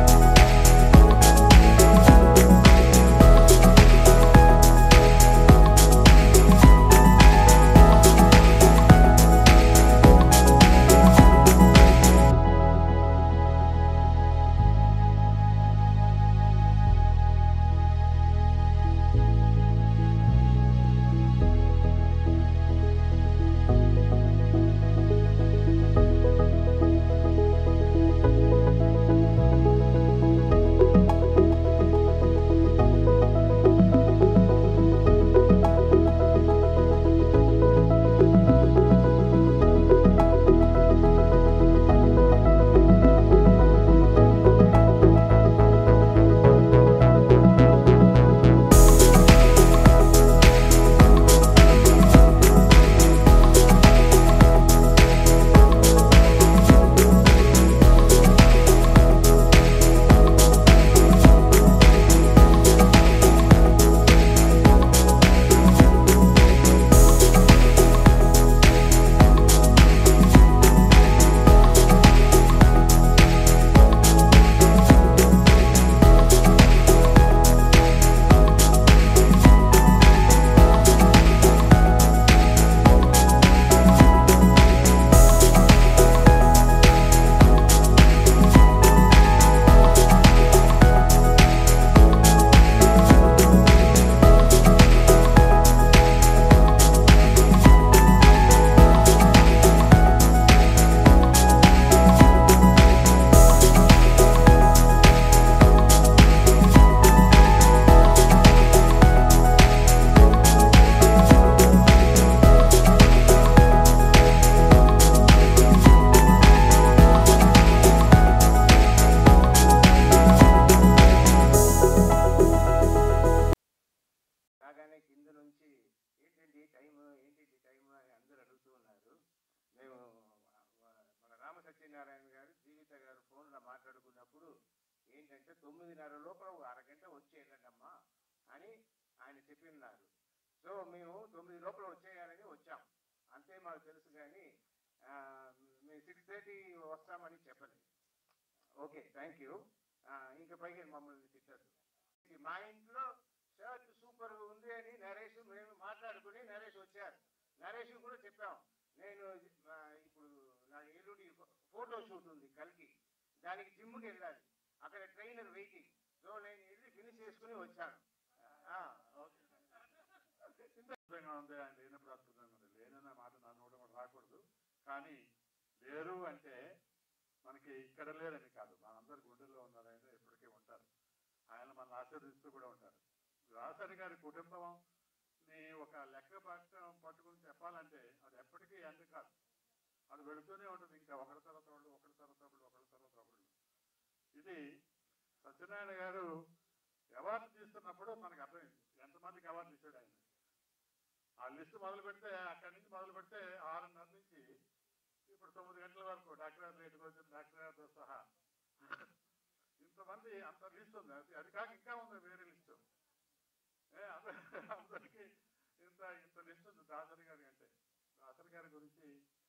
Thank ఏంటంటే తొమ్మిదిన్నర లోపల ఒక అరగంట వచ్చేయండి అమ్మా అని ఆయన చెప్పిన్నారు సో మేము తొమ్మిది లోపల వచ్చేయాలని వచ్చాం అంతే మాకు తెలుసు కానీ ఆ, మేము సిక్స్ థర్టీ వస్తామని చెప్పలేదు ఓకే థ్యాంక్ యూ ఇంకా పైకి మమ్మల్ని తిట్టద్దు మా ఇంట్లో షర్ట్ సూపర్ ఉంది అని నరేష్ మేము మాట్లాడుకుని నరేష్ వచ్చారు నరేష్ కూడా చెప్పాం నేను ఆ, ఇప్పుడు నా ఎల్లుండి ఫోటో షూట్ ఉంది కలిగి దానికి జిమ్కి వెళ్ళాలి అక్కడ ట్రైనర్ వెయిటింగ్ సో నేను వెళ్ళి ఫినిష్ చేసుకుని వచ్చాను ఆ, ఓకే అద్భుతంగా ఉంది ఆయన లేనప్పుడు అద్భుతంగా ఉంది లేనన్న మాట నా నోట కూడా రాకూడదు కానీ లేరు అంటే మనకి ఇక్కడ లేరని కాదు మనందరి గుండెల్లో ఉన్నారు ఆయన ఎప్పటికీ ఉంటారు ఆయన మనల్ని ఆశీర్వదిస్తూ కూడా ఉంటారు దాసరి గారి కుటుంబం ని ఒక లెక్క పట్టడం పట్టుకుని చెప్పాలంటే అది ఎప్పటికీ ఎండ్ కాదు అది వెళుతూనే ఉంటుంది ఇంకా ఒకరి తర్వాత వాళ్ళు ఒకరి తర్వాత వాళ్ళు ఒకరి తర్వాత వాళ్ళు ఇది సత్యనారాయణ గారు అవార్డు తీస్తున్నప్పుడు మనకు అర్థమైంది ఎంతమందికి అవార్డు ఇచ్చాడు ఆయన ఆ లిస్ట్ మొదలు పెడితే అక్కడి నుంచి మొదలు పెడితే ఆరున్నర నుంచి ఇప్పుడు తొమ్మిది గంటల వరకు డాక్టర్ గారు రేటుకు వచ్చిన డాక్టర్ గారితో సహా ఇంతమంది అంత లిస్ట్ ఉంది అది అది కాక ఇంకా ఉంది వేరే లిస్టు ఏ, అంద- అందరికీ ఇంత ఇంత లిస్ట్ ఉంది దాసరి గారి అంటే దాసరి గారి గురించి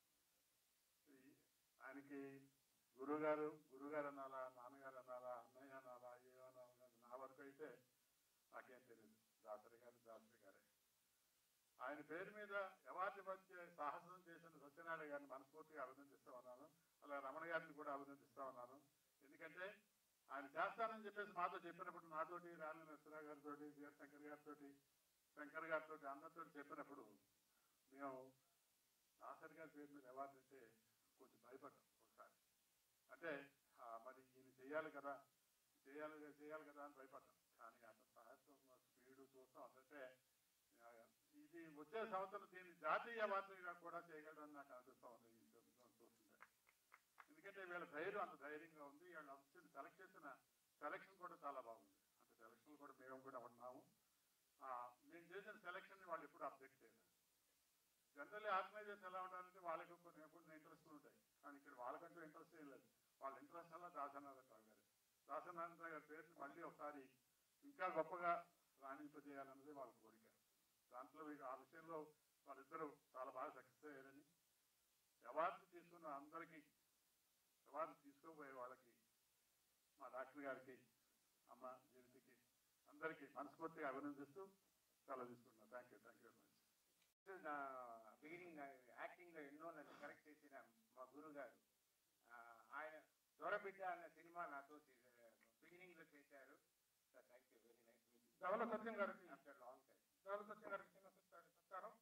ఈ- ఆయనకి గురుగారు గురుగారు అనాలా నాన్నగారు అనాలా అన్నయ్య అనాలా ఏమనాలా నా వరకు అయితే నాకేం తెలియదు దాసరి గారు దాసరి గారే ఆయన పేరు మీద అవార్డు వచ్చే సాహసం చేసిన సత్యనారాయణ గారిని మనస్ఫూర్తిగా అభినందిస్తా ఉన్నాను అలా రమణ గారిని కూడా అభినందిస్తా ఉన్నాను ఎందుకంటే ఆయన చేస్తానని చెప్పేసి మాతో చెప్పినప్పుడు నాతోటి రాని నరసరావు గారితో శంకర్ గారితో శంకర్ గారితో అందరితో చెప్పినప్పుడు మేము దాసరి గారి పేరు మీద అవార్డు అంటే కొంచెం భయపడ్డాం ఒకసారి అంటే ఆ, మరి ఈయన చేయాలి కదా చేయాలి చేయాలి కదా అని భయపడ్డాం కానీ అతని సాహసం స్పీడ్ చూస్తాం అంటే ఆ, ఇది వచ్చే సంవత్సరం దీన్ని జాతీయ అవార్డుగా కూడా చేయగలరని నాకు అనిపిస్తా ఉంది ఈ సంవత్సరం చూస్తుంటే ఎందుకంటే వీళ్ళ ధైర్యం అంత ధైర్యంగా ఉంది వీళ్ళు వచ్చిన సెలెక్ట్ చేసిన సెలక్షన్ కూడా చాలా బాగుంది అంటే సెలక్షన్ కూడా మేము కూడా ఉన్నాము ఆ, మేము చేసిన సెలక్షన్ వాళ్ళు ఎప్పుడు అప్డేట్ చేయలేదు జనరల్లీ ఆర్గనైజర్స్ ఎలా ఉండాలంటే వాళ్ళకి కొన్ని కొన్ని ఇంట్రెస్ట్ ఉంటాయి కానీ ఇక్కడ వాళ్ళకంటూ ఇంట్రెస్ట్ ఏం లేదు వాళ్ళ ఇంట్రెస్ట్ అలా దాసనారాయణ రావు గారు దాసనారాయణ రావు గారి పేరుని మళ్ళీ ఒకసారి ఇంకా గొప్పగా రాణింపజేయాలన్నది వాళ్ళ కోరిక దాంట్లో వీళ్ళు ఆ విషయంలో వాళ్ళిద్దరూ చాలా బాగా సక్సెస్ అయ్యారని అవార్డు తీసుకున్న అందరికీ అవార్డు తీసుకోబోయే వాళ్ళకి మా డాక్టర్ గారికి అమ్మ జీవితకి అందరికీ మనస్ఫూర్తిగా అభినందిస్తూ చాలా తీసుకుంటున్నాను thank you thank you very much నా బిగినింగ్ యాక్టింగ్ లో ఎన్నో నన్ను కరెక్ట్ చేసిన మా గురువు గారు ఆ, ఆయన దొరబిడ్డ అన్న సినిమా నాతో బిగినింగ్ లో చేశారు thank you very nice Dhavala Satyam గారికి after long time Dhavala Satyam గారికి చిన్న సత్కారం సత్కారం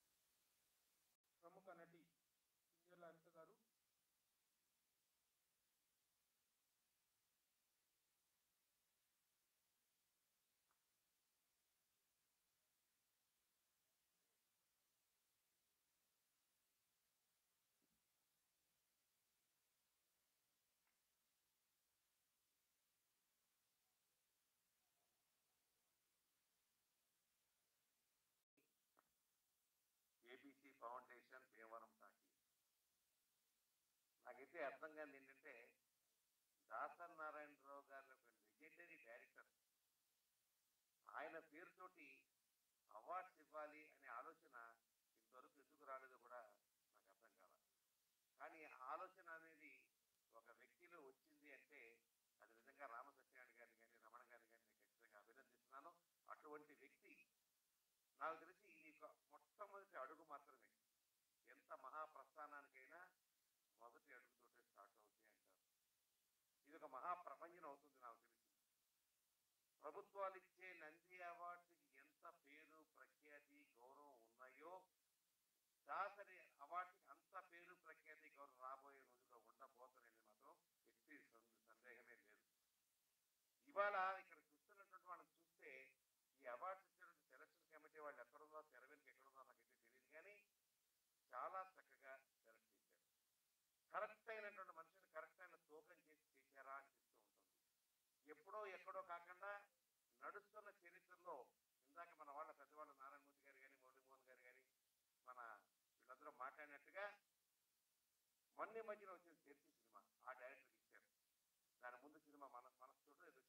ప్రముఖ నటి ఇంజర్ల అనిత గారు ఏబీసీ ఫౌండేషన్ భీమవరం టాకీ నాకైతే అర్థం కాదు ఏంటంటే దాసర్ నారాయణరావు గారి ఒక లెజెండరీ డైరెక్టర్ ఆయన పేరుతోటి అవార్డ్స్ ఇవ్వాలి అనే ఆలోచన ఇంతవరకు ఎందుకు రాలేదో కూడా నాకు అర్థం కాల కానీ ఆ ఆలోచన అనేది ఒక వ్యక్తిలో వచ్చింది అంటే అది నిజంగా రామసత్యనారాయణ గారిని కానీ రమణ గారిని కానీ నేను ఖచ్చితంగా అభినందిస్తున్నాను అటువంటి వ్యక్తి నాకు తెలిసి ఇది ఒక మొట్టమొదటి అడుగు మాత్రమే ఎంత మహాప్రస్థానానికైనా మొదటి అడుగుతోటే స్టార్ట్ అవుతాయి అంటారు ఇది ఒక మహాప్రపంచం అవుతుంది నాకు తెలిసి ప్రభుత్వాలు ఇచ్చే నంది అవార్డ్స్కి ఎంత పేరు ప్రఖ్యాతి గౌరవం ఉన్నాయో దాసరి అవార్డుకి అంత పేరు ప్రఖ్యాతి గౌరవం రాబోయే రోజుల్లో ఉండబోతానని మాత్రం ఎట్టి సంద- సందేహమే లేదు ఇవాళ ఇక్కడ చూస్తున్నటువంటి వాళ్ళని చూస్తే ఈ అవార్డ్స్ ఇచ్చినటువంటి సెలక్షన్ కమిటీ వాళ్ళు ఎక్కడుందో తెర వెనుక ఎక్కడుందో నాకైతే తెలియదు కానీ చాలా చక్కగా సెలెక్ట్ చేశారు కరెక్ట్ అయినటువంటి మనిషిని కరెక్ట్ అయిన తూకం చేసి చేశారా అనిపిస్తూ ఉంటుంది ఎప్పుడో ఎక్కడో కాకుండా నడుస్తున్న చరిత్రలో ఇందాక మన వాళ్ళ పెద్దవాళ్ళ నారాయణమూర్తి గారు కానీ మురళీమోహన్ గారు కానీ మన వీళ్ళందరూ మాట్లాడినట్టుగా మొన్న ఈ మధ్యన వచ్చిన చర్చి సినిమా ఆ డైరెక్టర్కి ఇచ్చారు దాని ముందు సినిమా మన మనసుతో ఏదో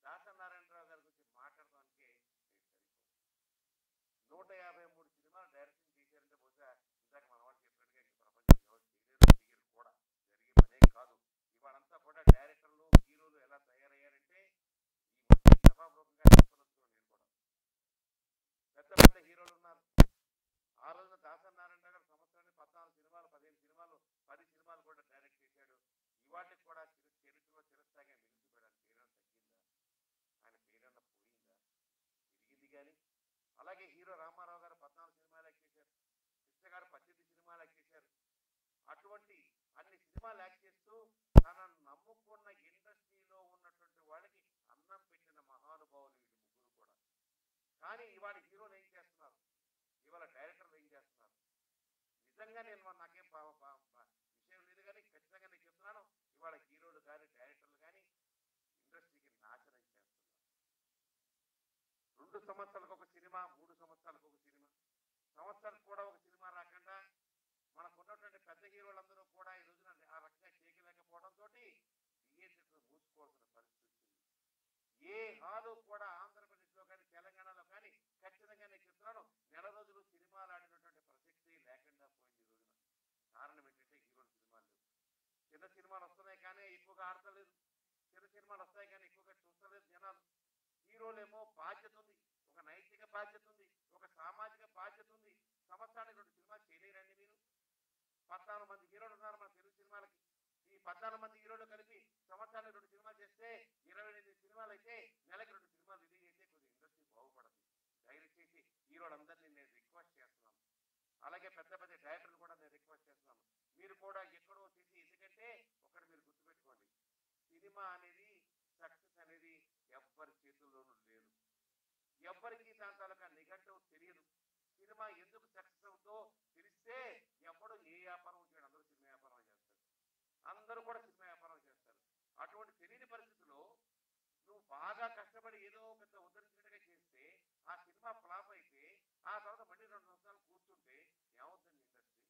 దాసరి నారాయణరావు గారి గురించి మాట్లాడడానికి నేను సరిపోను నూట యాభై మూడు సినిమాలు డైరెక్షన్ చేశారంటే బహుశా ఇందాక మన వాళ్ళు చెప్పినట్టుగా ఇంక ప్రపంచం ఎవరు చేయలేరు చేయరు కూడా జరిగే పనే కాదు ఇవాళంతా కూడా డైరెక్టర్లు హీరోలు ఎలా తయారయ్యారంటే ఈ మధ్య సభాపూర్వకంగా చెప్పదలుచుకున్నాను నేను కూడా పెద్ద పెద్ద హీరోలు ఉన్నారు ఆ రోజున దాసరి నారాయణ గారు సంవత్సరానికి పద్నాలుగు సినిమాలు పదిహేను సినిమాలు పది సినిమాలు కూడా డైరెక్ట్ చేశాడు ఇవాటికి కూడా చిరు చరిత్రలో చిరస్థాయిగా నిలిచిపోయాడు పేరు తగ్గిందా ఆయన పేరన్న పోయిందా పెరిగింది కానీ అలాగే హీరో రామారావు గారు పద్నాలుగు సినిమాలు యాక్ట్ చేశారు కృష్ణ గారు పద్దెనిమిది సినిమాలు యాక్ట్ చేశారు అటువంటి అన్ని సినిమాలు యాక్ట్ చేస్తూ తనను నమ్ముకున్న ఇండస్ట్రీలో ఉన్నటువంటి వాళ్ళకి అన్నం పెట్టిన మహానుభావులు వీళ్ళు ముగ్గురు కూడా కానీ ఇవాళ హీరోలు ఏం చేస్తున్నారు ఇవాళ డైరెక్టర్లు ఏం చేస్తున్నారు నిజంగా నేను మన- నాకేం పా- పా- పా- విషయం లేదు కానీ ఖచ్చితంగా నేను చెప్తున్నాను ఇవాళ హీరోలు కానీ డైరెక్టర్లు కానీ ఇండస్ట్రీకి నాశనం చేస్తున్నారు రెండు సంవత్సరాలకు ఒక సినిమా మూడు సంవత్సరాలకు ఒక సినిమా సంవత్సరాలకు కూడా ఒక సినిమా రాకుండా మనకు ఉన్నటువంటి పెద్ద హీరోలందరూ కూడా ఈ రోజున ఆ రకంగా చేయలేకపోవడంతో థియేటర్లు మూసుకోవాల్సిన పరిస్థితి వచ్చింది ఏ హాలు కూడా ఆంధ్రప్రదేశ్లో కానీ తెలంగాణలో కానీ ఖచ్చితంగా నేను చెప్తున్నాను నెల రోజులు సినిమాలు ఆడినటువంటి ప్రసక్తి లేకుండా పోయింది ఈ రోజున కారణం ఏంటంటే హీరోలు సినిమాలు లేవు చిన్న సినిమాలు వస్తున్నాయి కానీ ఎక్కువగా ఆడతలేదు చిన్న సినిమాలు వస్తాయి కానీ ఎక్కువగా చూస్తలేదు జనాలు హీరోలేమో బాధ్యత ఉంది ఒక నైతిక బాధ్యత ఉంది ఒక సామాజిక బాధ్యత ఉంది సంవత్సరానికి రెండు సినిమాలు చేయలేరండి మీరు పద్నాలుగు మంది హీరోలు ఉన్నారు మన తెలుగు సినిమాలకి ఈ పద్నాలుగు మంది హీరోలు కలిపి సంవత్సరానికి రెండు సినిమాలు చేస్తే ఇరవై ఎనిమిది సినిమాలు అయితే నెలకి రెండు సినిమాలు రిలీజ్ అయితే కొద్దిగా ఇండస్ట్రీ బాగుపడదు దయచేసి హీరోలందరినీ నేను రిక్వెస్ట్ చేస్తున్నాను అలాగే పెద్ద పెద్ద డైరెక్టర్లు కూడా నేను రిక్వెస్ట్ చేస్తున్నాను మీరు కూడా ఎక్కడో తీసి ఎందుకంటే ఒకటి మీరు గుర్తుపెట్టుకోండి సినిమా అనేది సక్సెస్ అనేది ఎవ్వరి చేతుల్లోనూ లేదు ఎవ్వరికి దాని తాలూకా నిఘంటువు తెలియదు సినిమా ఎందుకు సక్సెస్ అవుతుందో తెలిస్తే ఎవడు ఏ వ్యాపారం చేయడు అందరూ సినిమా వ్యాపారం చేస్తారు అందరూ కూడా సినిమా వ్యాపారం చేస్తారు అటువంటి తెలియని పరిస్థితుల్లో నువ్వు బాగా కష్టపడి ఏదో పెద్ద ఉద్ధరించినట్టుగా చేస్తే ఆ సినిమా ఫ్లాప్ అయితే ఆ తర్వాత మళ్ళీ రెండు సంవత్సరాలు కూర్చుంటే ఏమవుతుంది ఇండస్ట్రీ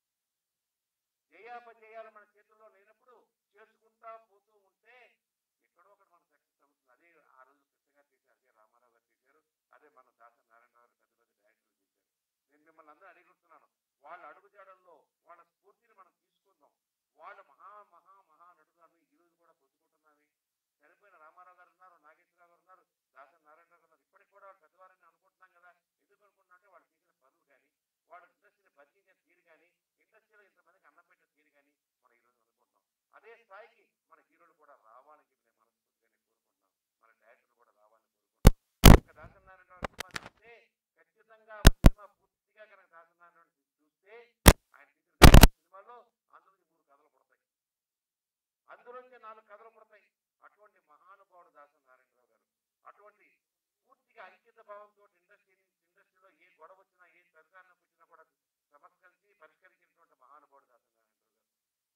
జయాపజయాలు మన చేతుల్లో లేనప్పుడు చేసుకుంటా పోతూ ఉంటే ఎక్కడో ఒకటి మన సక్సెస్ అవుతుంది అదే ఆ రోజు కృష్ణ గారు చేశారు అదే రామారావు గారు చేశారు అదే మన దాస నారాయణరావు గారు పెద్ద పెద్ద డైరెక్టర్లు చేశారు నేను మిమ్మల్ని అందరూ అడుగుతున్నాను వాళ్ళ అడుగుజాడల్లో వాళ్ళ స్ఫూర్తిని మనం తీసుకుందాం వాళ్ళ మహా మహా మహా నటులను ఈ రోజు కూడా పొద్దుకుంటున్నామే చనిపోయిన రామారావు గారు ఉన్నారు నాగేశ్వరరావు గారు ఉన్నారు దాస నారాయణరావు గారు ఉన్నారు ఇప్పటికి కూడా వాళ్ళు పెద్దవారని అనుకుంటున్నాం కదా ఎందుకు అనుకుంటున్నా అంటే వాళ్ళు చేసిన పనులు కానీ వాళ్ళ ఇండస్ట్రీని బతికించిన తీరు కానీ ఇండస్ట్రీలో ఇంతమందికి అన్నం పెట్టిన తీరు కానీ మనం ఈ రోజు అనుకుంటున్నాం అదే స్థాయికి మన హీరోలు కూడా రావాలని చెప్పి నేను మనస్ఫూర్తిగా నేను కోరుకుంటున్నాను మన డైరెక్టర్లు కూడా రావాలని కోరుకుంటున్నాను ఒక దాసనారాయణరావు సినిమా చూస్తే ఖచ్చితంగా ఒక సినిమా పూర్తిగా కనుక దాసనారాయణ చూస్తే ఆయన తీసిన నాలుగు సినిమాల్లో అందులో నుంచి మూడు కథలు పుడతాయి అందులోంచి నాలుగు కథలు పుడతాయి అటువంటి మహానుభావుడు దాస నారాయణరావు గారు అటువంటి పూర్తిగా అంకిత భావంతో ఇండస్ట్రీ ఇండస్ట్రీలో ఏ గొడవ వచ్చినా ఏ సరికారణం వచ్చినా కూడా సమస్కరించి పరిష్కరించినటువంటి మహానుభావుడు దాస నారాయణరావు గారు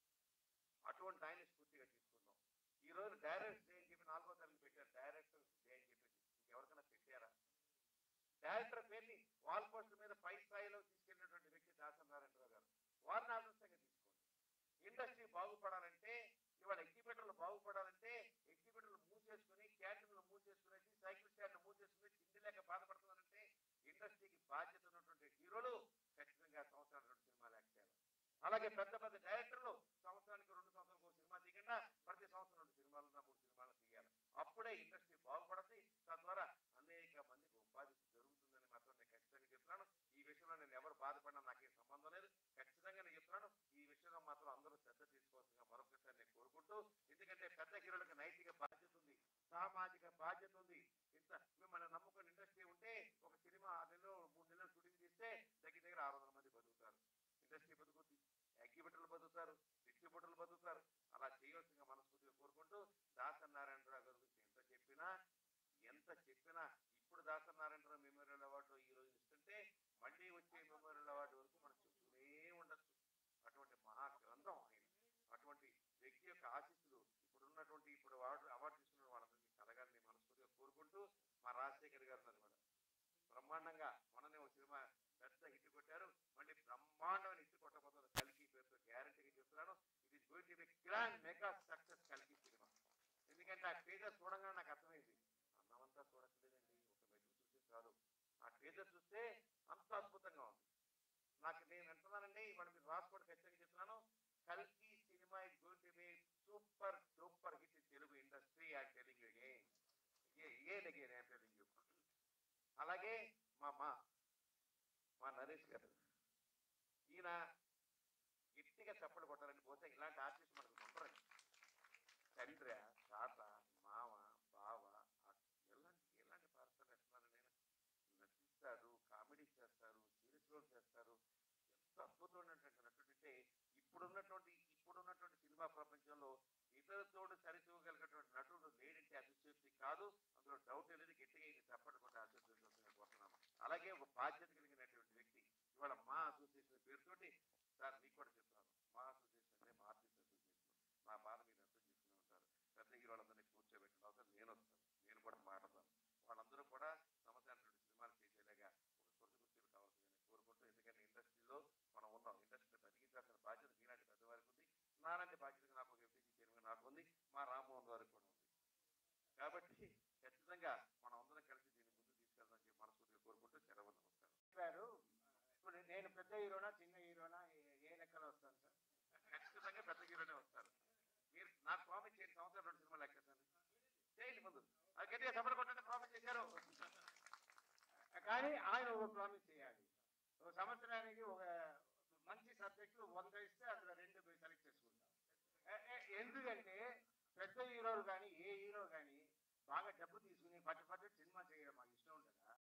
అటువంటి ఆయన స్ఫూర్తిగా తీసుకుందాం ఈ రోజు డైరెక్ట్ డే అని చెప్పి నాలుగో తరగతి పెట్టారు డైరెక్టర్ డే అని చెప్పి ఇంకెవరికైనా పెట్టారా డైరెక్టర్ పేరుని వాల్ పోస్టర్ మీద పై స్థాయిలో తీసుకెళ్ళినటువంటి వ్యక్తి దాస నారాయణరావు గారు వారిని ఆదర్శంగా తీసుకోండి ఇండస్ట్రీ బాగుపడాలంటే ఇవాళ ఎగ్జిబిటర్లు బాగుపడాలంటే ఎగ్జిబిటర్లు మూసేసుకుని క్యాంటీన్లు మూసేసుకునేసి సైకిల్ స్టాండ్లు మూసేసుకుని తిండి లేక బాధపడుతున్నారంటే ఇండస్ట్రీకి బాధ్యత ఉన్నటువంటి హీరోలు ఖచ్చితంగా సంవత్సరాలు రెండు సినిమాలు యాక్ట్ చేయాలి అలాగే పెద్ద పెద్ద డైరెక్టర్లు సంవత్సరానికి రెండు సంవత్సరాలకు ఒక సినిమా తీయకుండా ప్రతి సంవత్సరం రెండు సినిమాలు మూడు సినిమాలు తీయాలి అప్పుడే ఇండస్ట్రీ బాగుపడుతుంది తద్వారా అనేక మందికి ఉపాధి జరుగుతుందని మాత్రం నేను ఖచ్చితంగా చెప్తున్నాను ఈ విషయంలో నేను ఎవరు బాధపడినా నాకేం సంబంధం లేదు ఖచ్చితంగా నేను చెప్తున్నాను ఈ విషయంలో మాత్రం అందరూ శ్రద్ధ తీసుకోవాల్సిందిగా మరొకసారి నేను కోరుకుంటూ ఎందుకంటే పెద్ద హీరోలకు నైతిక బాధ్యత ఉంది సామాజిక బాధ్యత ఉంది ఇంత మిమ్మల్ని నమ్ముకుని ఇండస్ట్రీ ఉంటే ఒక సినిమా ఆరు నెలలు మూడు నెలలు షూటింగ్ చేస్తే దగ్గర దగ్గర ఆరు వందల మంది బతుకుతారు ఇండస్ట్రీ బతుకుతుంది ఎగ్జిబిటర్లు బతుకుతారు డిస్ట్రిబ్యూటర్లు బతుకుతారు అలా చేయవలసిందిగా మనస్ఫూర్తిగా కోరుకుంటూ దాసరి నారాయణరావు గారి గురించి ఎంత చెప్పినా ఎంత చెప్పినా ఇప్పుడు దాసరి నారాయణరావు మెమోరియల్ అవార్డు ఈ రోజు ఇస్తుంటే మళ్ళీ వచ్చే మెమోరియల్ అవార్డు వరకు మనం చెప్తూనే ఉండొచ్చు అటువంటి మహా గ్రంథం ఆయన అటువంటి వ్యక్తి యొక్క ఆశీస్సులు ఇప్పుడు ఉన్నటువంటి ఇప్పుడు అవార్డు అవార్డు తీసుకున్న వాళ్ళందరికీ కలగాలని మనస్ఫూర్తిగా కోరుకుంటూ మా రాజశేఖర్ గారు ఉన్నారు కూడా బ్రహ్మాండంగా మొన్ననే ఒక సినిమా పెద్ద హిట్ కొట్టారు మళ్ళీ బ్రహ్మాండమైన హిట్ కొట్టబోతున్న కలికి పేరుతో గ్యారంటీగా చెప్తున్నాను ఇది going to be grand mega success Kaliki cinema ఎందుకంటే ఆ పేజర్ చూడంగానే నాకు అర్థమైంది ఫోటోగ్రాఫ్ చూడక్కర్లేదండి ఒక మెట్లు చూస్తే చాలు ఆ టీజర్ చూస్తే అంత అద్భుతంగా ఉంది నాకు నేను అంటున్నానండి ఇవాళ మీరు రాసుకోవడం ఖచ్చితంగా చెప్తున్నాను కల్కి cinema is going to be super super hit in Telugu industry I telling you again again again I telling you అలాగే మా మా మా నరేష్ గారు ఈయన గట్టిగా చప్పలు కొట్టాలని పోతే ఇలాంటి ఆర్టిస్ట్ మనకు ఉండరండి తండ్రి తాత మామ బావ అక్క, ఎలాంటి ఎలాంటి పాత్రలు వేస్తున్నారు నేను నటిస్తారు కామెడీ చేస్తారు సీరియస్ రోల్ చేస్తారు ఎంత అద్భుతమైనటువంటి నటుడు అంటే ఇప్పుడున్నటువంటి ఇప్పుడున్నటువంటి సినిమా ప్రపంచంలో ఇతరులతోడు సరిచూగలిగినటువంటి నటుడు లేడంటే అతిశయోక్తి కాదు అందులో డౌట్ అనేది గట్టిగా ఇది చెప్పకుండా అతిశయోక్తి కోరుతున్నాను అలాగే ఒక బాధ్యత కలిగినటువంటి వ్యక్తి ఇవాళ మా అసోసియేషన్ పేరుతోటి సార్ మీకు కూడా చెప్తాను మా అసోసియేషన్ అంటే మా ఆర్టిస్ట్ అసోసియేషన్ మా బాధ మీరు అర్థం చేసుకుని ఉంటారు పెద్ద హీరో వాళ్ళందరినీ కూర్చోబెట్టిన అవసరం నేను వస్తాను నేను కూడా మాట్లాడతాను వాళ్ళందరూ కూడా సమస్యటువంటి సినిమాలు చేసేలాగా ఒక కొరత గుర్తులు కావాల్సిందని కోరుకుంటూ ఎందుకంటే ఇండస్ట్రీలో మనం ఉన్నాం ఇండస్ట్రీలో బతికించాల్సిన బాధ్యత మీలాంటి పెద్దవారికి ఉంది నాలాంటి బాధ్యత నాకు ఒక ఎంపీసీ చైర్మన్ నాకు ఉంది మా రామ్మోహన్ గారికి కూడా ఉంది కాబట్టి ఖచ్చితంగా మనం అందరం కలిసి దీన్ని ముందుకు తీసుకెళ్దామని చెప్పి మనస్ఫూర్తిగా కోరుకుంటూ సెలవు నమస్కారం చెప్పారు ఇప్పుడు నేను పెద్ద హీరోనా చిన్న హీరోనా ఏ- ఏ లెక్కలో వస్తాను సార్ ఖచ్చితంగా పెద్ద హీరోనే వస్తారు మీరు నాకు ప్రామిస్ చేయండి సంవత్సరం రెండు సినిమాలు ఎక్కేస్తాను చేయండి ముందు అది గట్టిగా సపోర్ట్ కొట్టండి ప్రామిస్ చేశారు కానీ ఆయన ఒక ప్రామిస్ చేయాలి ఒక సంవత్సరానికి ఒక మంచి సబ్జెక్టు వంద ఇస్తే అందులో రెండు సెలెక్ట్ చేసుకుంటాం ఎ- ఎ- ఎందుకంటే పెద్ద హీరోలు కానీ ఏ హీరో కానీ బాగా డబ్బు తీసుకుని పట్టి పట్టి సినిమా చేయడం మాకు ఇష్టం ఉంటుందా